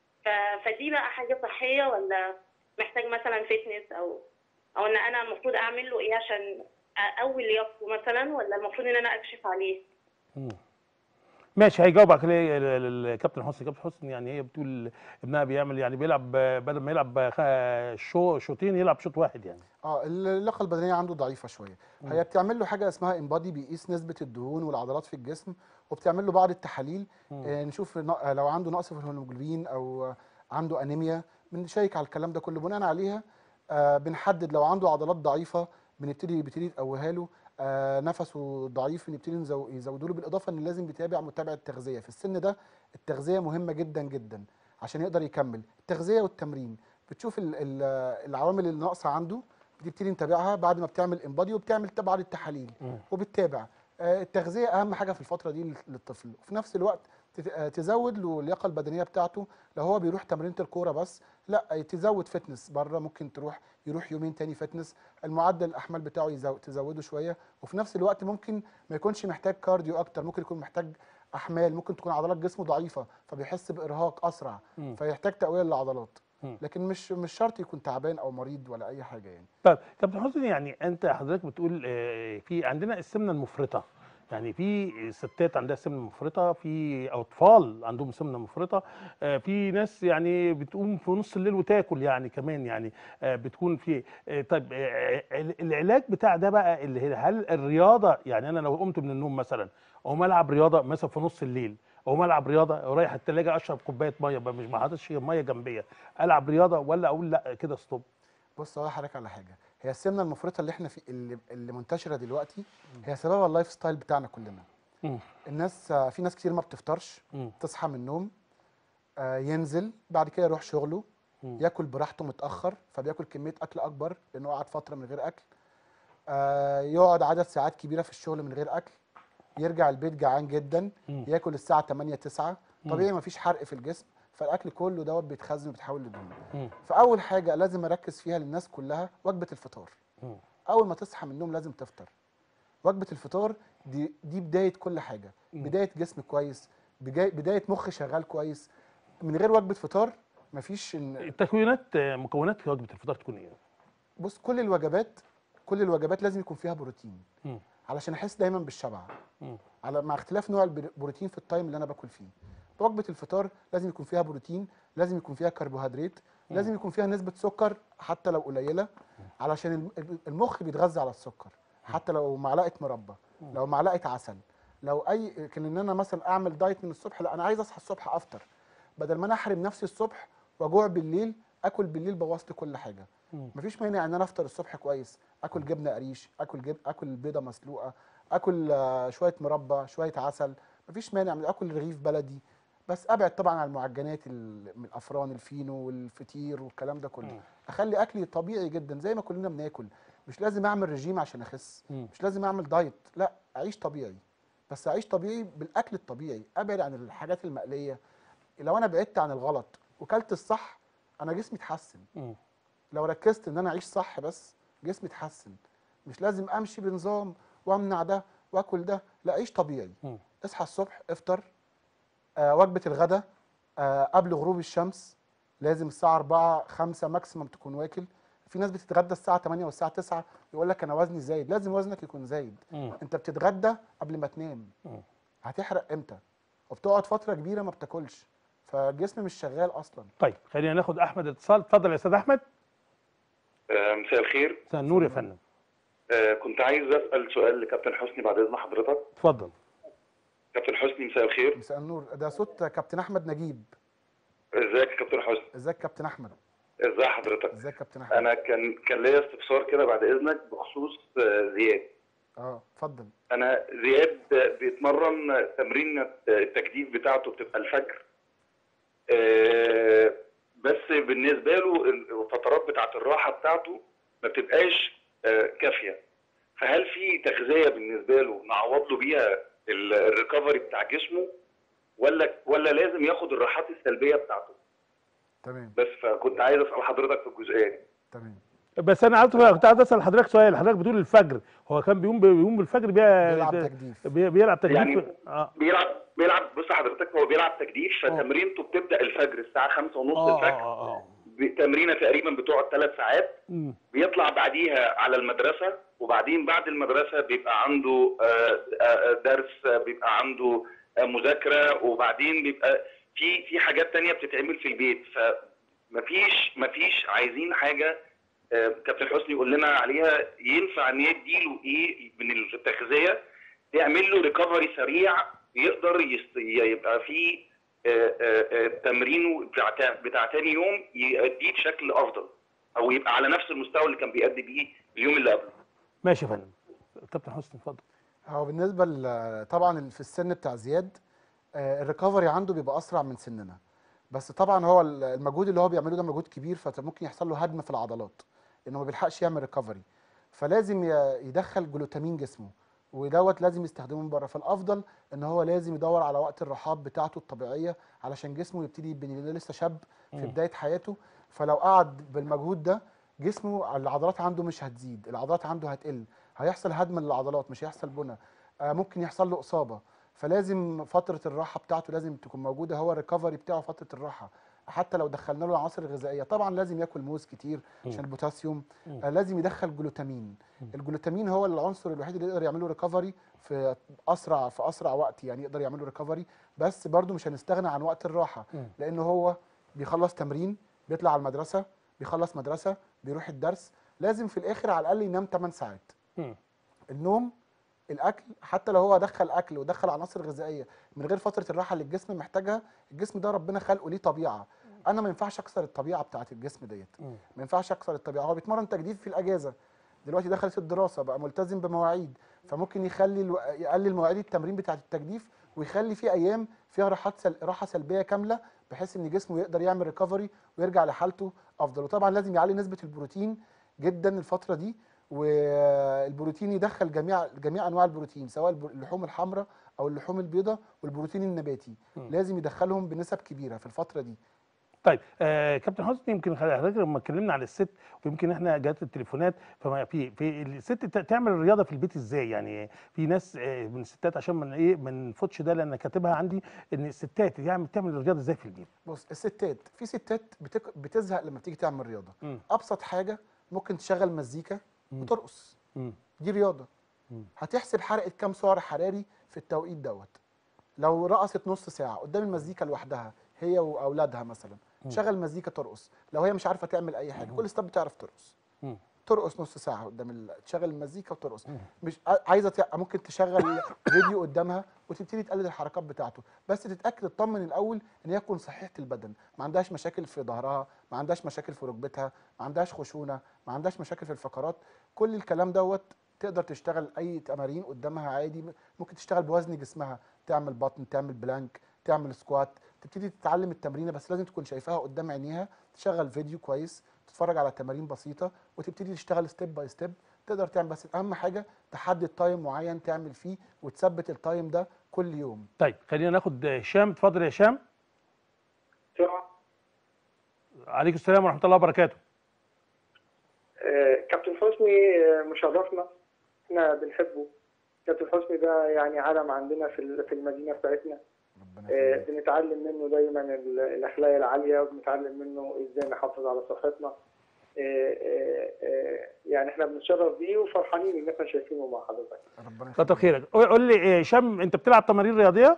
ف- فدي بقى حاجه صحيه ولا محتاج مثلا فتنس او او ان انا المفروض اعمل له ايه عشان اقوي لياقته مثلا ولا المفروض ان انا اكشف عليه مم. ماشي هيجاوبك ليه ال- ال- الكابتن حسني كابتن حسني يعني هي بتقول ابنها بيعمل يعني بيلعب بدل ما يلعب خ- شو شوطين يلعب شوط واحد يعني اه اللياقه البدنيه عنده ضعيفه شويه هي بتعمل له حاجه اسمها انبادي بيقيس نسبه الدهون والعضلات في الجسم وبتعمل له بعض التحاليل آه نشوف ن- آه، لو عنده نقص في الهيموجلوبين او آه، عنده انيميا بنشيك على الكلام ده كله بناء عليها آه بنحدد لو عنده عضلات ضعيفه بنبتدي بنبتدي نقويها له آه نفسه ضعيف بنبتدي نزو- يزودوا له بالاضافه ان لازم بيتابع متابعه تغذيه في السن ده التغذيه مهمه جدا جدا عشان يقدر يكمل التغذيه والتمرين بتشوف ال- ال- العوامل اللي ناقصه عنده بتبتدي نتابعها بعد ما بتعمل انبادي وبتعمل بعض التحاليل وبتتابع آه، التغذيه اهم حاجه في الفتره دي لل- للطفل وفي نفس الوقت تت- آه، تزود له اللياقه البدنيه بتاعته لو هو بيروح تمرينه الكوره بس لا آه، تزود فتنس بره ممكن تروح يروح يومين تاني فتنس المعدل الاحمال بتاعه يزو- تزوده شويه وفي نفس الوقت ممكن ما يكونش محتاج كارديو اكتر ممكن يكون محتاج احمال ممكن تكون عضلات جسمه ضعيفه فبيحس بارهاق اسرع مم. فيحتاج تقويه للعضلات مم. لكن مش مش شرط يكون تعبان او مريض ولا اي حاجه يعني طيب كابتن حسني يعني انت حضرتك بتقول آه، في عندنا السمنه المفرطه يعني في ستات عندها سمنه مفرطه في اطفال عندهم سمنه مفرطه آه، في ناس يعني بتقوم في نص الليل وتاكل يعني كمان يعني آه، بتكون في آه، طيب آه، ال- العلاج بتاع ده بقى اللي هي هل الرياضه يعني انا لو قمت من النوم مثلا اقوم العب رياضه مثلا في نص الليل اقوم العب رياضه رايح التلاجه اشرب كوبايه ميه بقى مش ما حاططش ميه جنبيا العب رياضه ولا اقول لا كده ستوب بص اقول لحضرتك على حاجه هي السمنه المفرطه اللي احنا في اللي, اللي منتشره دلوقتي هي سببها اللايف ستايل بتاعنا كلنا مم. الناس آه، في ناس كتير ما بتفطرش مم. تصحى من النوم آه، ينزل بعد كده يروح شغله مم. ياكل براحته متاخر فبياكل كميه اكل اكبر لانه قعد فتره من غير اكل آه، يقعد عدد ساعات كبيره في الشغل من غير اكل يرجع البيت جعان جدا مم. ياكل الساعه 8 9 طبيعي مفيش حرق في الجسم فالاكل كله دوت بيتخزن وبيتحول لدهون مم. فاول حاجه لازم اركز فيها للناس كلها وجبه الفطار مم. اول ما تصحى من النوم لازم تفطر وجبه الفطار دي دي بدايه كل حاجه بدايه جسم كويس بجاي- بدايه مخ شغال كويس من غير وجبه فطار مفيش إن التكوينات آه، مكونات في وجبه الفطار تكون ايه؟ بص كل الوجبات كل الوجبات لازم يكون فيها بروتين مم. علشان احس دايما بالشبع مم. على مع اختلاف نوع البروتين في التايم اللي انا باكل فيه وجبه الفطار لازم يكون فيها بروتين لازم يكون فيها كربوهيدرات لازم يكون فيها نسبه سكر حتى لو قليله علشان الم- المخ بيتغذى على السكر حتى لو معلقه مربى لو معلقه عسل لو اي كان ان انا مثلا اعمل دايت من الصبح لا انا عايز اصحى الصبح افطر بدل ما انا احرم نفسي الصبح واجوع بالليل اكل بالليل بوظت كل حاجه مم. مفيش مانع ان انا افطر الصبح كويس اكل جبنه قريش اكل جب... اكل بيضه مسلوقه اكل آه، شويه مربى شويه عسل مفيش مانع من اكل رغيف بلدي بس ابعد طبعا عن المعجنات ال- من الافران الفينو والفطير والكلام ده كله مم. اخلي اكلي طبيعي جدا زي ما كلنا بناكل مش لازم اعمل رجيم عشان اخس مم. مش لازم اعمل دايت لا اعيش طبيعي بس اعيش طبيعي بالاكل الطبيعي ابعد عن الحاجات المقليه لو انا بعدت عن الغلط وكلت الصح انا جسمي اتحسن مم. لو ركزت ان انا اعيش صح بس جسمي اتحسن مش لازم امشي بنظام وامنع ده واكل ده لا عيش طبيعي مم. اصحى الصبح افطر آه وجبه الغداء آه قبل غروب الشمس لازم الساعه 4 5 ماكسيمم تكون واكل في ناس بتتغدى الساعه 8 والساعه 9 يقول لك انا وزني زايد لازم وزنك يكون زايد مم. انت بتتغدى قبل ما تنام مم. هتحرق امتى وبتقعد فتره كبيره ما بتاكلش فالجسم مش شغال اصلا طيب خلينا ناخد احمد اتصال اتفضل يا استاذ احمد آه، مساء الخير مساء النور يا فندم آه، كنت عايز اسال سؤال لكابتن حسني بعد اذن حضرتك اتفضل كابتن حسني مساء الخير مساء النور ده صوت كابتن احمد نجيب ازيك يا كابتن حسني ازيك كابتن احمد ازي حضرتك ازيك كابتن احمد انا كان كان ليا استفسار كده بعد اذنك بخصوص آه، زياد اه اتفضل انا زياد بيتمرن تمرين التجديد بتاعته بتبقى الفجر آه، بس بالنسبه له الفترات بتاعت الراحه بتاعته ما بتبقاش آه، كافيه فهل في تغذيه بالنسبه له نعوض له بيها ال- الريكفري بتاع جسمه ولا ولا لازم ياخد الراحات السلبيه بتاعته تمام بس فكنت عايز اسال حضرتك في الجزئيه دي تمام بس انا عاوز كنت عايز اسال حضرتك سؤال حضرتك بتقول الفجر هو كان بيقوم بيقوم بالفجر بي... بيلعب تجديف بي... بيلعب تجديف يعني اه بيلعب بيلعب بص حضرتك هو بيلعب تجديف فتمرينته بتبدا الفجر الساعه 5 ونص اه الفجر اه اه ب- تمرينه تقريبا بتقعد ثلاث ساعات مم. بيطلع بعديها على المدرسه وبعدين بعد المدرسه بيبقى عنده آه، آه، درس آه، بيبقى عنده آه، مذاكره وبعدين بيبقى في في حاجات تانية بتتعمل في البيت فمفيش مفيش عايزين حاجه آه، كابتن حسني يقول لنا عليها ينفع ان يديله ايه من التغذيه يعمل له ريكفري سريع يقدر يست... يبقى فيه آه، آه، آه، تمرينه بتاع تا- بتاع تاني يوم يأديه بشكل افضل او يبقى على نفس المستوى اللي كان بيأدي بيه اليوم اللي قبله ماشي يا فندم كابتن حسني اتفضل هو بالنسبه ل- طبعا في السن بتاع زياد آه، الريكفري عنده بيبقى اسرع من سننا بس طبعا هو ال- المجهود اللي هو بيعمله ده مجهود كبير فممكن يحصل له هدم في العضلات لانه ما بيلحقش يعمل ريكفري فلازم ي- يدخل جلوتامين جسمه ودوت لازم يستخدمه من بره فالافضل ان هو لازم يدور على وقت الراحات بتاعته الطبيعيه علشان جسمه يبتدي يبني لأنه لسه شاب في مم. بدايه حياته فلو قعد بالمجهود ده جسمه العضلات عنده مش هتزيد العضلات عنده هتقل هيحصل هدم للعضلات مش هيحصل بنى آه، ممكن يحصل له اصابه فلازم فتره الراحه بتاعته لازم تكون موجوده هو الريكفري بتاعه فتره الراحه حتى لو دخلنا له العناصر الغذائيه طبعا لازم ياكل موز كتير عشان البوتاسيوم مم. آه لازم يدخل جلوتامين مم. الجلوتامين هو العنصر الوحيد اللي يقدر يعمل له ريكفري في اسرع في اسرع وقت يعني يقدر يعمل له ريكفري بس برده مش هنستغنى عن وقت الراحه مم. لانه هو بيخلص تمرين بيطلع على المدرسه بيخلص مدرسه بيروح الدرس لازم في الاخر على الاقل ينام 8 ساعات مم. النوم الاكل حتى لو هو دخل اكل ودخل عناصر غذائيه من غير فتره الراحه اللي الجسم محتاجها الجسم ده ربنا خلقه ليه طبيعه انا ما ينفعش اكسر الطبيعه بتاعه الجسم ديت مم. ما ينفعش اكسر الطبيعه هو بيتمرن تجديد في الاجازه دلوقتي دخلت الدراسه بقى ملتزم بمواعيد فممكن يخلي الو... يقلل مواعيد التمرين بتاعه التجديف ويخلي في ايام فيها راحات سل... راحه سلبيه كامله بحيث ان جسمه يقدر يعمل ريكفري ويرجع لحالته افضل وطبعا لازم يعلي نسبه البروتين جدا الفتره دي والبروتين يدخل جميع جميع انواع البروتين سواء الب- اللحوم الحمراء او اللحوم البيضاء والبروتين النباتي مم. لازم يدخلهم بنسب كبيره في الفتره دي طيب آه كابتن حسني يمكن حضرتك لما اتكلمنا على الست ويمكن احنا جات التليفونات فما في في الست ت- تعمل الرياضه في البيت ازاي يعني في ناس آه من الستات عشان من ايه ما نفوتش ده لان كاتبها عندي ان الستات يعمل تعمل الرياضه ازاي في البيت بص الستات في ستات بتك... بتزهق لما بتيجي تعمل رياضه مم. ابسط حاجه ممكن تشغل مزيكا مم. وترقص مم. دي رياضه مم. هتحسب حرقه كام سعر حراري في التوقيت دوت لو رقصت نص ساعه قدام المزيكا لوحدها هي واولادها مثلا مم. شغل مزيكا ترقص لو هي مش عارفه تعمل اي حاجه كل الستات بتعرف ترقص مم. ترقص نص ساعه قدام ال... تشغل المزيكا وترقص مش ع- عايزه ت... ممكن تشغل فيديو قدامها وتبتدي تقلد الحركات بتاعته بس تتاكد تطمن الاول ان هي تكون صحيحه البدن ما عندهاش مشاكل في ظهرها ما عندهاش مشاكل في ركبتها ما عندهاش خشونه ما عندهاش مشاكل في الفقرات كل الكلام دوت تقدر تشتغل اي تمارين قدامها عادي ممكن تشتغل بوزن جسمها تعمل بطن تعمل بلانك تعمل سكوات تبتدي تتعلم التمرينه بس لازم تكون شايفاها قدام عينيها تشغل فيديو كويس تتفرج على تمارين بسيطه وتبتدي تشتغل ستيب باي ستيب تقدر تعمل بس اهم حاجه تحدد تايم معين تعمل فيه وتثبت التايم ده كل يوم طيب خلينا ناخد هشام اتفضل يا هشام عليكم السلام ورحمه الله وبركاته آه، كابتن حسني آه، مشرفنا احنا بنحبه كابتن حسني ده يعني علم عندنا في ال- في المدينه بتاعتنا ربنا آه، يخليك بنتعلم منه دايما ال- الاخلاق العاليه وبنتعلم منه ازاي نحافظ على صحتنا آه، آه، آه، يعني احنا بنتشرف بيه وفرحانين ان احنا شايفينه مع حضرتك ربنا كتر يخليك خيرك قول قول لي إيه، هشام انت بتلعب تمارين رياضيه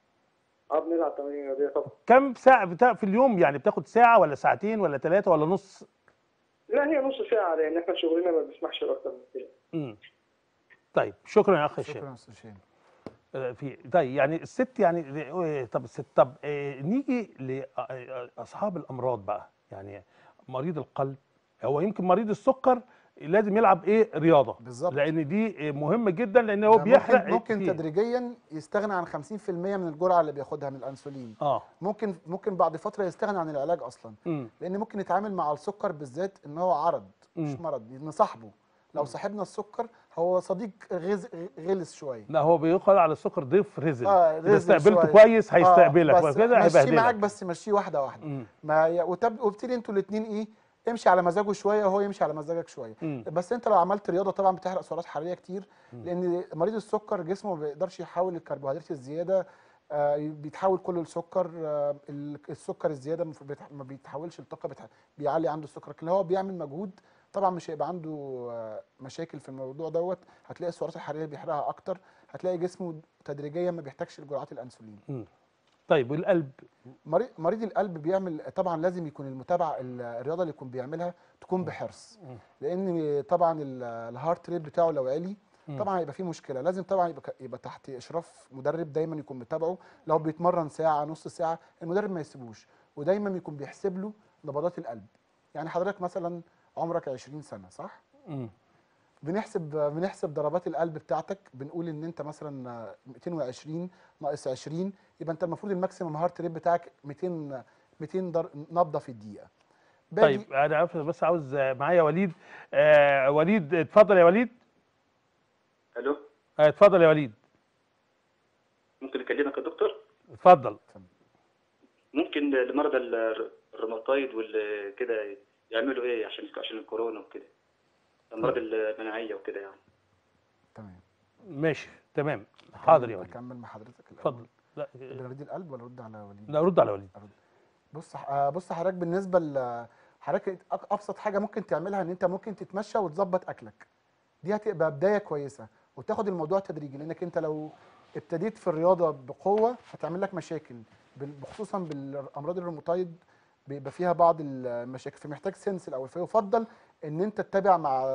اه بنلعب تمارين رياضيه طبعا كم ساعه بتا... في اليوم يعني بتاخد ساعه ولا ساعتين ولا ثلاثه ولا نص لا هي نص ساعه لان احنا شغلنا ما بيسمحش باكتر من كده امم طيب شكرا يا اخ هشام شكرا يا استاذ هشام آه، في طيب يعني الست يعني آه، طب الست طب آه، نيجي لاصحاب الامراض بقى يعني مريض القلب هو يمكن مريض السكر لازم يلعب ايه رياضه بالظبط. لان دي آه، مهمه جدا لان هو ده بيحرق ممكن, ممكن كتير. تدريجيا يستغنى عن 50% من الجرعه اللي بياخدها من الانسولين اه ممكن ممكن بعد فتره يستغنى عن العلاج اصلا امم لان ممكن يتعامل مع السكر بالذات ان هو عرض مش مم. مرض نصاحبه لو صاحبنا السكر هو صديق غز... غلس شويه لا هو بيقال على السكر ضيف رزل اه اذا رزل استقبلته شوية. كويس هيستقبلك بس وكده مشيه معاك هيبهدلك بس مشيه واحده واحده مم. ما ي... وتب... وابتدي انتوا الاثنين ايه امشي على مزاجه شويه وهو يمشي على مزاجك شويه مم. بس انت لو عملت رياضه طبعا بتحرق سعرات حراريه كتير لان مريض السكر جسمه ما بيقدرش يحول الكربوهيدرات الزياده آه، بيتحول كله لسكر آه، ال- السكر الزياده المفروض بيتح- ما بيتحولش لطاقه بيتح- بيعلي عنده السكر لكن هو بيعمل مجهود طبعا مش هيبقى عنده آه، مشاكل في الموضوع دوت هتلاقي السعرات الحراريه بيحرقها اكتر هتلاقي جسمه تدريجيا ما بيحتاجش لجرعات الانسولين مم. طيب والقلب مريض مريض القلب بيعمل طبعا لازم يكون المتابعه ال- الرياضه اللي يكون بيعملها تكون بحرص لان طبعا ال- الهارت ريت بتاعه لو عالي طبعا هيبقى فيه مشكله لازم طبعا يبقى ك- يبقى تحت اشراف مدرب دايما يكون متابعه لو بيتمرن ساعه نص ساعه المدرب ما يسيبوش ودايما يكون بيحسب له نبضات القلب يعني حضرتك مثلا عمرك 20 سنه صح مم. بنحسب بنحسب ضربات القلب بتاعتك بنقول ان انت مثلا 220 ناقص 20 يبقى انت المفروض الماكسيمم هارت ريت بتاعك 200 200 در- نبضه في الدقيقه باجي طيب انا عارف بس عاوز آه، معايا وليد آه وليد اتفضل يا وليد الو آه اتفضل يا وليد ممكن اكلمك يا دكتور اتفضل ممكن لمرضى ال- الروماتويد والكده يعملوا ايه عشان عشان الكورونا وكده الامراض المناعيه وكده يعني تمام ماشي تمام حاضر يا وليد اكمل مع حضرتك الأول. اتفضل لا بنرد القلب ولا ارد على وليد لا رد على وليد بص آه، بص حضرتك بالنسبه ل حضرتك أك- ابسط حاجه ممكن تعملها ان انت ممكن تتمشى وتظبط اكلك دي هتبقى بدايه كويسه وتاخد الموضوع تدريجي لانك انت لو ابتديت في الرياضه بقوه هتعمل لك مشاكل بال- خصوصا بالامراض الروماتويد بيبقى فيها بعض المشاكل فمحتاج سنس الاول فيفضل ان انت تتابع مع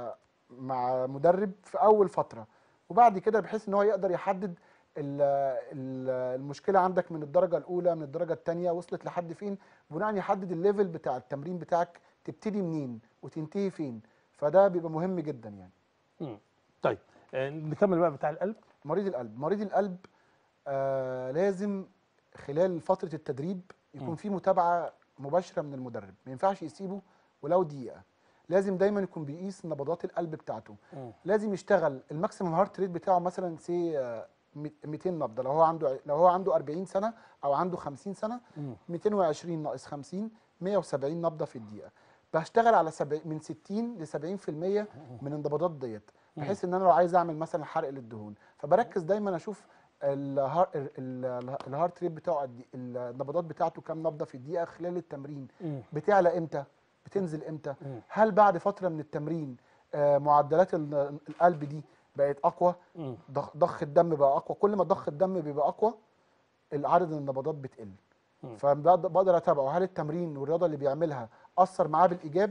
مع مدرب في اول فتره وبعد كده بحيث ان هو يقدر يحدد ال- ال- المشكله عندك من الدرجه الاولى من الدرجه الثانيه وصلت لحد فين بناء يحدد الليفل بتاع التمرين بتاعك تبتدي منين وتنتهي فين فده بيبقى مهم جدا يعني مم. طيب آه نكمل بقى بتاع القلب مريض القلب مريض القلب آه لازم خلال فتره التدريب مم. يكون في متابعه مباشره من المدرب ما ينفعش يسيبه ولو دقيقه لازم دايما يكون بيقيس نبضات القلب بتاعته مم. لازم يشتغل الماكسيمم هارت ريت بتاعه مثلا سي 200 نبضه لو هو عنده لو هو عنده 40 سنه او عنده 50 سنه مم. 220 ناقص 50 170 نبضه في الدقيقه بشتغل على سبع من 60 ل 70% من النبضات ديت بحيث ان انا لو عايز اعمل مثلا حرق للدهون فبركز دايما اشوف الهار- ال- ال- الهارت ريت بتاعه قد إيه، النبضات بتاعته كام نبضه في الدقيقه خلال التمرين مم. بتعلى امتى بتنزل امتى مم. هل بعد فتره من التمرين آه، معدلات ال- القلب دي بقت اقوى مم. ضخ ضخ الدم بقى اقوى كل ما ضخ الدم بيبقى اقوى عدد النبضات بتقل مم. فبقدر اتابعه هل التمرين والرياضه اللي بيعملها اثر معاه بالايجاب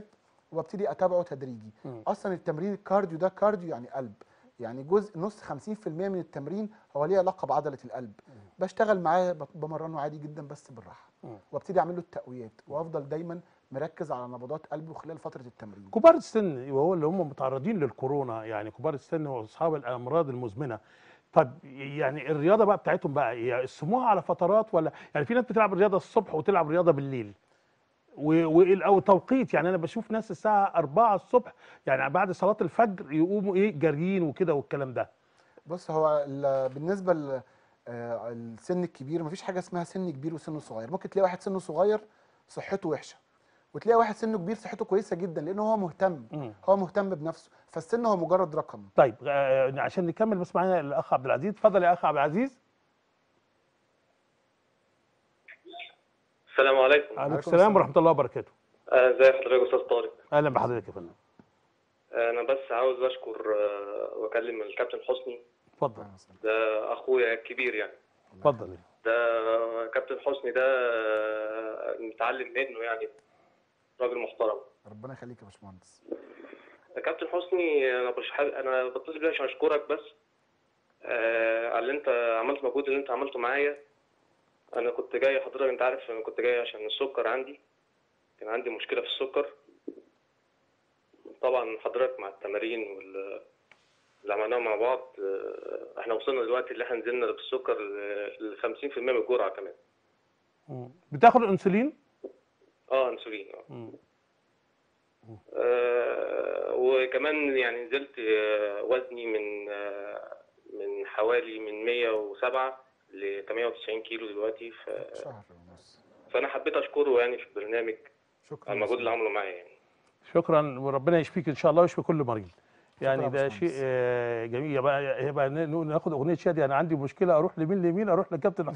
وببتدي اتابعه تدريجي مم. اصلا التمرين الكارديو ده كارديو يعني قلب يعني جزء نص 50% من التمرين هو ليه علاقه بعضله القلب بشتغل معاه بت- بمرنه عادي جدا بس بالراحه مم. وابتدي اعمل له التقويات وافضل دايما مركز على نبضات قلبه خلال فتره التمرين كبار السن وهو اللي هم متعرضين للكورونا يعني كبار السن واصحاب الامراض المزمنه طب يعني الرياضه بقى بتاعتهم بقى يقسموها على فترات ولا يعني في ناس بتلعب الرياضه الصبح وتلعب رياضه بالليل و- و- او توقيت يعني انا بشوف ناس الساعه 4 الصبح يعني بعد صلاه الفجر يقوموا ايه جاريين وكده والكلام ده بص هو ال- بالنسبه ل آه، السن الكبير مفيش حاجه اسمها سن كبير وسن صغير ممكن تلاقي واحد سنه صغير صحته وحشه وتلاقي واحد سنه كبير صحته كويسه جدا لانه هو مهتم مم. هو مهتم بنفسه فالسن هو مجرد رقم طيب آه، عشان نكمل بس معانا الاخ عبد العزيز اتفضل يا اخ عبد العزيز السلام عليكم عليكم السلام. السلام ورحمه الله وبركاته آه، ازي حضرتك يا استاذ طارق اهلا بحضرتك يا فندم آه، انا بس عاوز اشكر آه، واكلم الكابتن حسني اتفضل ده اخويا الكبير يعني اتفضل ده كابتن حسني ده آه، نتعلم منه يعني راجل محترم ربنا يخليك يا باشمهندس كابتن حسني انا مش حابب انا بتصل بيك عشان اشكرك بس آه، على اللي انت عملت مجهود اللي انت عملته معايا انا كنت جاي حضرتك انت عارف انا كنت جاي عشان السكر عندي كان عندي مشكله في السكر طبعا حضرتك مع التمارين وال اللي عملناه مع بعض آه، احنا وصلنا دلوقتي اللي احنا نزلنا بالسكر ل 50% من الجرعه كمان مم. بتاخد انسولين اه انسولين اه مم. آه، وكمان يعني نزلت آه، وزني من آه، من حوالي من 107 ل 98 كيلو دلوقتي ف... شهر ونص فانا حبيت اشكره يعني في البرنامج شكرا على المجهود اللي عمله معايا يعني شكرا وربنا يشفيك ان شاء الله ويشفي كل مريض يعني يا ده باشمهندس. شيء آه، جميل يبقى يبقى ن- ناخد اغنيه شادي انا عندي مشكله اروح لمين لمين اروح لكابتن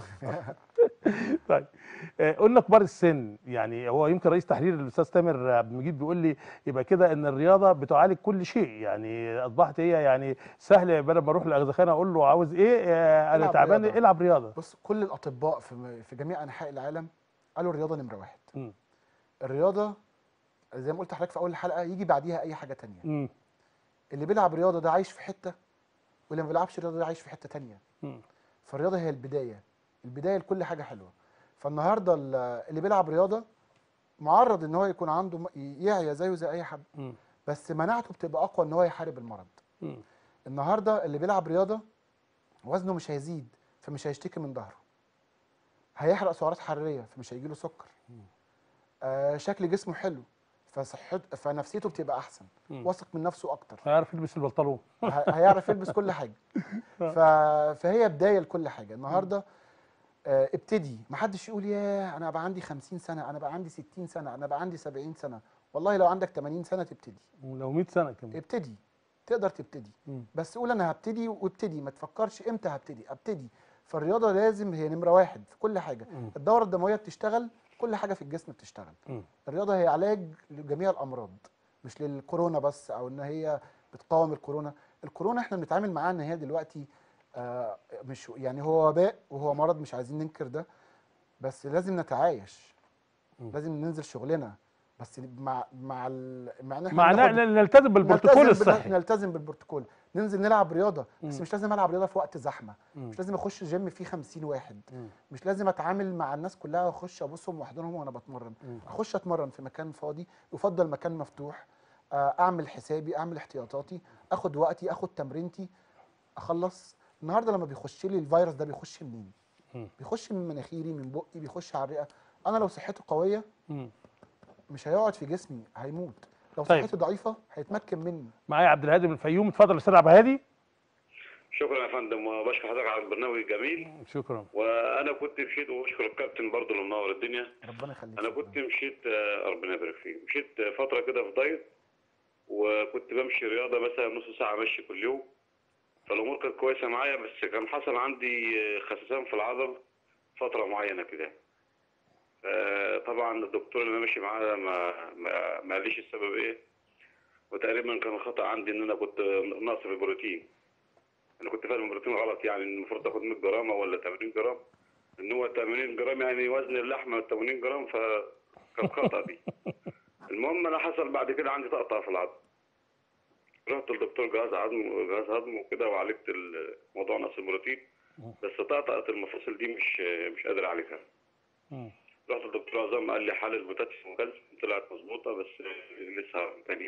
طيب آه، قلنا كبار السن يعني هو يمكن رئيس تحرير الاستاذ تامر عبد المجيد بيقول لي يبقى كده ان الرياضه بتعالج كل شيء يعني اصبحت هي يعني سهل بدل ما اروح لاغذخانه اقول له عاوز ايه آه، انا العب تعبان رياضة. العب رياضه بص كل الاطباء في في جميع انحاء العالم قالوا الرياضه نمره واحد مم. الرياضه زي ما قلت لحضرتك في اول الحلقه يجي بعديها اي حاجه تانية مم. اللي بيلعب رياضه ده عايش في حته واللي ما بيلعبش رياضه ده عايش في حته تانية مم. فالرياضه هي البدايه البدايه لكل حاجه حلوه فالنهارده ال- اللي بيلعب رياضه معرض ان هو يكون عنده م- يعيا زيه زي اي حد مم. بس مناعته بتبقى اقوى ان هو يحارب المرض مم. النهارده اللي بيلعب رياضه وزنه مش هيزيد فمش هيشتكي من ظهره هيحرق سعرات حراريه فمش هيجيله سكر آه شكل جسمه حلو فصحته فنفسيته بتبقى احسن مم. واثق من نفسه اكتر هيعرف يلبس البنطلون ه- هيعرف يلبس كل حاجه ف... فهي بدايه لكل حاجه النهارده آه ابتدي محدش يقول يا انا بقى عندي 50 سنه انا بقى عندي 60 سنه انا بقى عندي 70 سنه والله لو عندك 80 سنه تبتدي لو 100 سنه كمان ابتدي تقدر تبتدي مم. بس قول انا هبتدي وابتدي ما تفكرش امتى هبتدي ابتدي فالرياضه لازم هي نمره واحد في كل حاجه مم. الدوره الدمويه بتشتغل كل حاجه في الجسم بتشتغل مم. الرياضه هي علاج لجميع الامراض مش للكورونا بس او ان هي بتقاوم الكورونا الكورونا احنا بنتعامل معاها ان هي دلوقتي آه مش يعني هو وباء وهو مرض مش عايزين ننكر ده بس لازم نتعايش مم. لازم ننزل شغلنا بس مع مع ال... مع ان احنا مع بناخد- ن- نلتزم بالبروتوكول نلتزم بال- الصحي نلتزم بالبروتوكول ننزل نلعب رياضه بس مم. مش لازم العب رياضه في وقت زحمه مم. مش لازم اخش جيم فيه 50 واحد مم. مش لازم اتعامل مع الناس كلها واخش ابصهم واحضنهم وانا بتمرن مم. اخش اتمرن في مكان فاضي يفضل مكان مفتوح آه، اعمل حسابي اعمل احتياطاتي اخد وقتي اخد تمرينتي اخلص النهارده لما بيخش لي الفيروس ده بيخش منين مم. بيخش من مناخيري من بقي بيخش على الرئه انا لو صحته قويه مم. مش هيقعد في جسمي هيموت لو طيب. صحته ضعيفه هيتمكن مني معايا عبد الهادي من الفيوم اتفضل يا استاذ عبد الهادي شكرا يا فندم وبشكر حضرتك على البرنامج الجميل شكرا وانا كنت مشيت وبشكر الكابتن برضه اللي منور الدنيا ربنا يخليك انا كنت مشيت آه، ربنا يبارك فيك مشيت آه، فتره كده في دايت وكنت بمشي رياضه مثلا نص ساعه مشي كل يوم فالامور كانت كويسه معايا بس كان حصل عندي آه، خسسان في العضل فتره معينه كده آه، طبعا الدكتور اللي انا ماشي معاه ما ما ما قاليش السبب ايه وتقريبا كان الخطا عندي ان انا كنت ناقص في البروتين انا كنت فاهم البروتين غلط يعني إن المفروض تاخد 100 جرام ولا 80 جرام ان هو 80 جرام يعني وزن اللحمه 80 جرام فكانت خطا دي المهم انا حصل بعد كده عندي طقطقه في العظم رحت للدكتور جهاز عظم جهاز هضم وكده وعالجت ال- موضوع نقص البروتين بس طقطقه المفاصل دي مش مش قادر اعالجها مم. رحت للدكتور عظام قال لي حالة بوتاسيوم وكالسيوم طلعت مظبوطه بس لسه تاني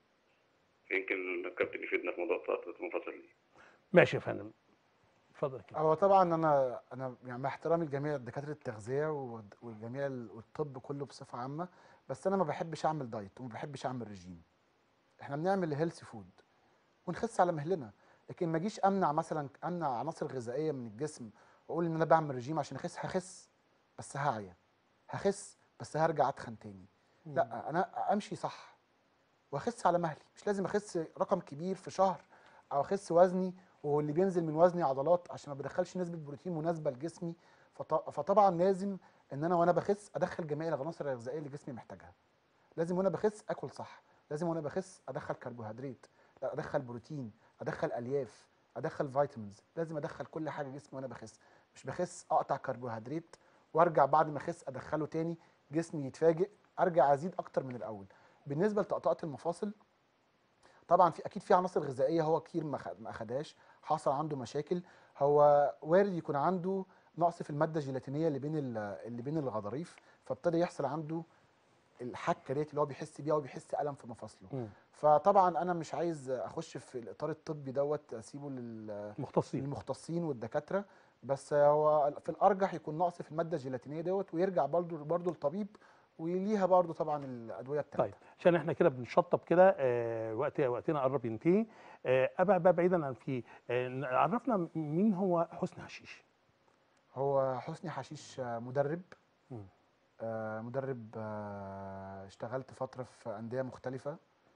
يمكن الكابتن يفيدنا في موضوع طقطقه المفاصل دي ماشي يا فندم اتفضل كده هو طبعا انا انا يعني مع احترامي لجميع دكاتره التغذيه والد- والجميع ال- والطب كله بصفه عامه بس انا ما بحبش اعمل دايت وما بحبش اعمل رجيم احنا بنعمل هيلثي فود ونخس على مهلنا لكن ما اجيش امنع مثلا امنع عناصر غذائيه من الجسم واقول ان انا بعمل رجيم عشان اخس هخس بس هعيا هخس بس هرجع اتخن تاني لا انا امشي صح واخس على مهلي مش لازم اخس رقم كبير في شهر او اخس وزني واللي بينزل من وزني عضلات عشان ما بدخلش نسبه بروتين مناسبه لجسمي فط- فطبعا لازم ان انا وانا بخس ادخل جميع العناصر الغذائيه اللي جسمي محتاجها لازم وانا بخس اكل صح لازم وانا بخس ادخل كربوهيدرات لا ادخل بروتين ادخل الياف ادخل فيتامينز لازم ادخل كل حاجه جسمي وانا بخس مش بخس اقطع كربوهيدرات وارجع بعد ما اخس ادخله تاني جسمي يتفاجئ ارجع ازيد اكتر من الاول بالنسبه لطقطقه المفاصل طبعا في اكيد في عناصر غذائيه هو كتير ما خ- ما اخدهاش حصل عنده مشاكل هو وارد يكون عنده نقص في الماده الجيلاتينيه اللي بين ال- اللي بين الغضاريف فابتدى يحصل عنده الحكه ديت اللي هو بيحس بيها وبيحس الم في مفاصله مم. فطبعا انا مش عايز اخش في الاطار الطبي دوت اسيبه لل مختصين للمختصين والدكاتره بس هو في الارجح يكون نقص في الماده الجيلاتينيه دوت ويرجع برضه برضه للطبيب وليها برضه طبعا الادويه بتاعتها طيب عشان احنا كده بنشطب كده آه وقت وقتنا قرب ينتهي آه ابعد بقى بعيدا عن في آه عرفنا مين هو حسني حشيش هو حسني حشيش آه، مدرب مم. آه، مدرب آه، اشتغلت فترة في أندية مختلفة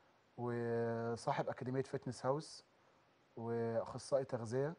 وصاحب أكاديمية فتنس هاوس وأخصائي تغذية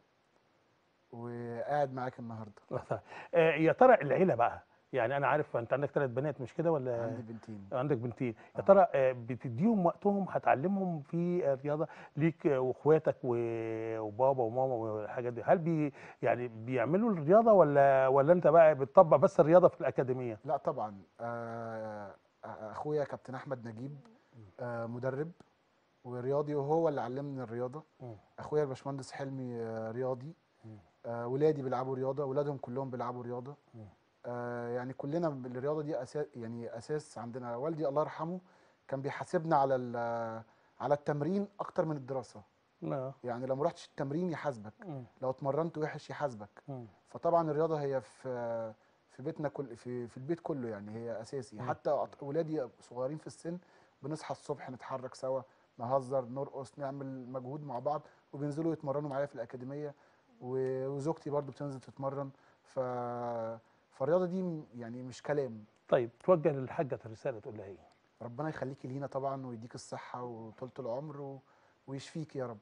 وقاعد معاك النهاردة آه يا ترى العيله بقى يعني انا عارف انت عندك ثلاث بنات مش كده ولا عندي بنتين عندك بنتين يا آه. ترى آه، بتديهم وقتهم هتعلمهم في الرياضه ليك آه، واخواتك و- وبابا وماما والحاجات دي هل بي يعني بيعملوا الرياضه ولا ولا انت بقى بتطبق بس الرياضه في الاكاديميه لا طبعا آه، آه، أخويا كابتن أحمد نجيب آه، مدرب ورياضي وهو اللي علمني الرياضة مم. أخويا الباشمهندس حلمي آه، رياضي مم. آه، ولادي بيلعبوا رياضة ولادهم كلهم بيلعبوا رياضة مم. آه، يعني كلنا الرياضه دي اساس يعني اساس عندنا والدي الله يرحمه كان بيحاسبنا على ال- على التمرين اكتر من الدراسه لا يعني لو ما رحتش التمرين يحاسبك مم. لو اتمرنت وحش يحاسبك مم. فطبعا الرياضه هي في في بيتنا كل في في البيت كله يعني هي اساسي مم. حتى أط- ولادي صغيرين في السن بنصحى الصبح نتحرك سوا نهزر نرقص نعمل مجهود مع بعض وبينزلوا يتمرنوا معايا في الاكاديميه و- وزوجتي برضو بتنزل تتمرن ف فالرياضه دي م- يعني مش كلام طيب توجه للحاجه الرساله تقول لها ايه ربنا يخليكي لينا طبعا ويديك الصحه وطولة العمر و... ويشفيك يا رب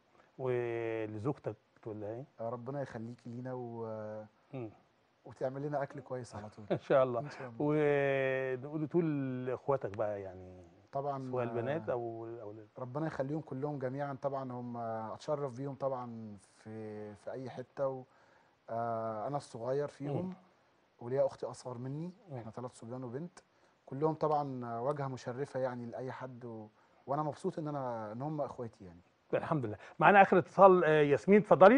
ولزوجتك تقول لها ايه ربنا يخليكي لينا و... مم. وتعمل لنا اكل كويس على طول ان شاء الله ان شاء الله ونقول تقول لاخواتك بقى يعني طبعا سواء البنات آه، او الاولاد ربنا يخليهم كلهم جميعا طبعا هم اتشرف بيهم طبعا في في اي حته و... آه، انا الصغير فيهم وليا اختي اصغر مني مم. احنا ثلاث صبيان وبنت كلهم طبعا واجهه مشرفه يعني لاي حد و... وانا مبسوط ان انا ان هم اخواتي يعني الحمد لله معانا اخر اتصال آه، ياسمين اتفضلي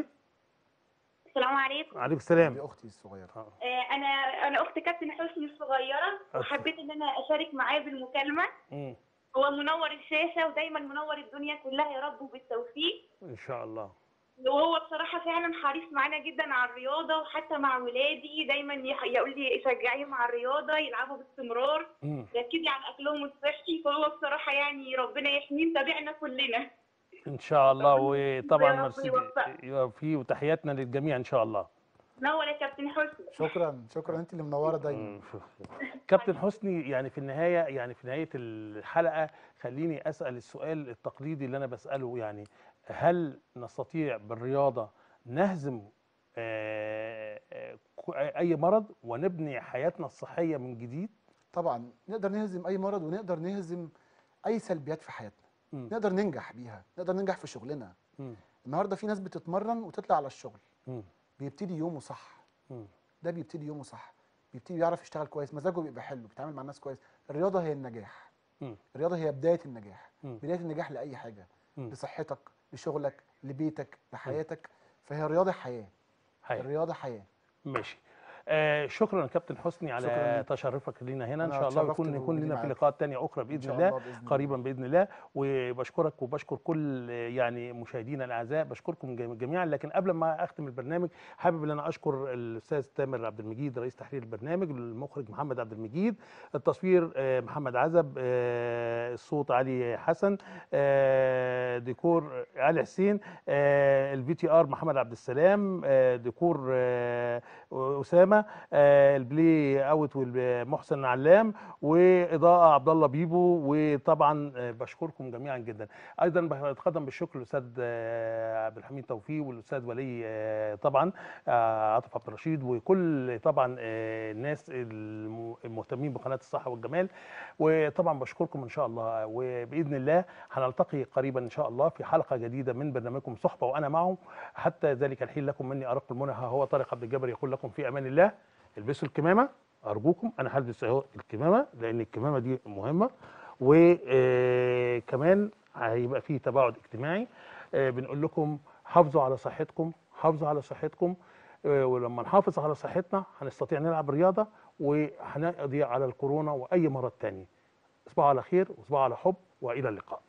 السلام عليكم عليكم السلام دي اختي الصغيره آه. آه، انا انا اخت كابتن حسني الصغيره وحبيت ان انا اشارك معاه بالمكالمه مم. هو منور الشاشه ودايما منور الدنيا كلها يا رب وبالتوفيق ان شاء الله وهو بصراحه فعلا حريص معانا جدا على الرياضه وحتى مع ولادي دايما يح- يقول لي شجعيهم على الرياضه يلعبوا باستمرار مم. ركزي على اكلهم الصحي فهو بصراحه يعني ربنا يحميه متابعنا كلنا ان شاء الله ربنا وطبعا يا رب مرسي يوفقك. يوفيه وتحياتنا للجميع ان شاء الله منور يا كابتن حسني شكرا شكرا انت اللي منوره دايما مم. كابتن حسني يعني في النهايه يعني في نهايه الحلقه خليني اسال السؤال التقليدي اللي انا بساله يعني هل نستطيع بالرياضه نهزم آه، آه، اي مرض ونبني حياتنا الصحيه من جديد طبعا نقدر نهزم اي مرض ونقدر نهزم اي سلبيات في حياتنا مم. نقدر ننجح بيها نقدر ننجح في شغلنا مم. النهارده في ناس بتتمرن وتطلع على الشغل مم. بيبتدي يومه صح مم. ده بيبتدي يومه صح بيبتدي يعرف يشتغل كويس مزاجه بيبقى حلو بيتعامل مع الناس كويس الرياضه هي النجاح مم. الرياضه هي بدايه النجاح مم. بدايه النجاح لاي حاجه مم. لصحتك لشغلك لبيتك لحياتك فهي الرياضه حياه حقيقي. الرياضه حياه ماشي آه شكرا يا كابتن حسني على شكراً ليك. تشرفك لينا هنا ان أنا شاء الله اتشرفت ويكون يكون بوجودي لنا في معاك. لقاءات تانية اخرى إن باذن شاء الله الله بإذن الله. قريبا باذن الله وبشكرك وبشكر كل آه، يعني مشاهدينا الاعزاء بشكركم جم- جميعا لكن قبل ما اختم البرنامج حابب ان انا اشكر الاستاذ تامر عبد المجيد رئيس تحرير البرنامج المخرج محمد عبد المجيد التصوير آه، محمد عزب آه، الصوت علي حسن آه، ديكور علي حسين آه، الفي تي ار محمد عبد السلام آه، ديكور آه، اسامه آه، البلاي اوت والمحسن علام واضاءه عبد الله بيبو وطبعا آه، بشكركم جميعا جدا ايضا بتقدم بالشكر للاستاذ آه، عبد الحميد توفيق والاستاذ ولي آه، طبعا آه، عاطف عبد الرشيد وكل طبعا آه، الناس الم- المهتمين بقناه الصحه والجمال وطبعا بشكركم ان شاء الله وباذن الله هنلتقي قريبا ان شاء الله في حلقه جديده من برنامجكم صحبه وانا معهم حتى ذلك الحين لكم مني ارق المنى ها هو طارق عبد الجبر يقول لكم في امان الله البسوا الكمامه ارجوكم انا هلبس اهو الكمامه لان الكمامه دي مهمه وكمان هيبقى فيه تباعد اجتماعي آه، بنقول لكم حافظوا على صحتكم حافظوا على صحتكم آه، ولما نحافظ على صحتنا هنستطيع نلعب رياضه وهنقضي على الكورونا واي مرض تاني تصبحوا على خير وتصبحوا على حب والى اللقاء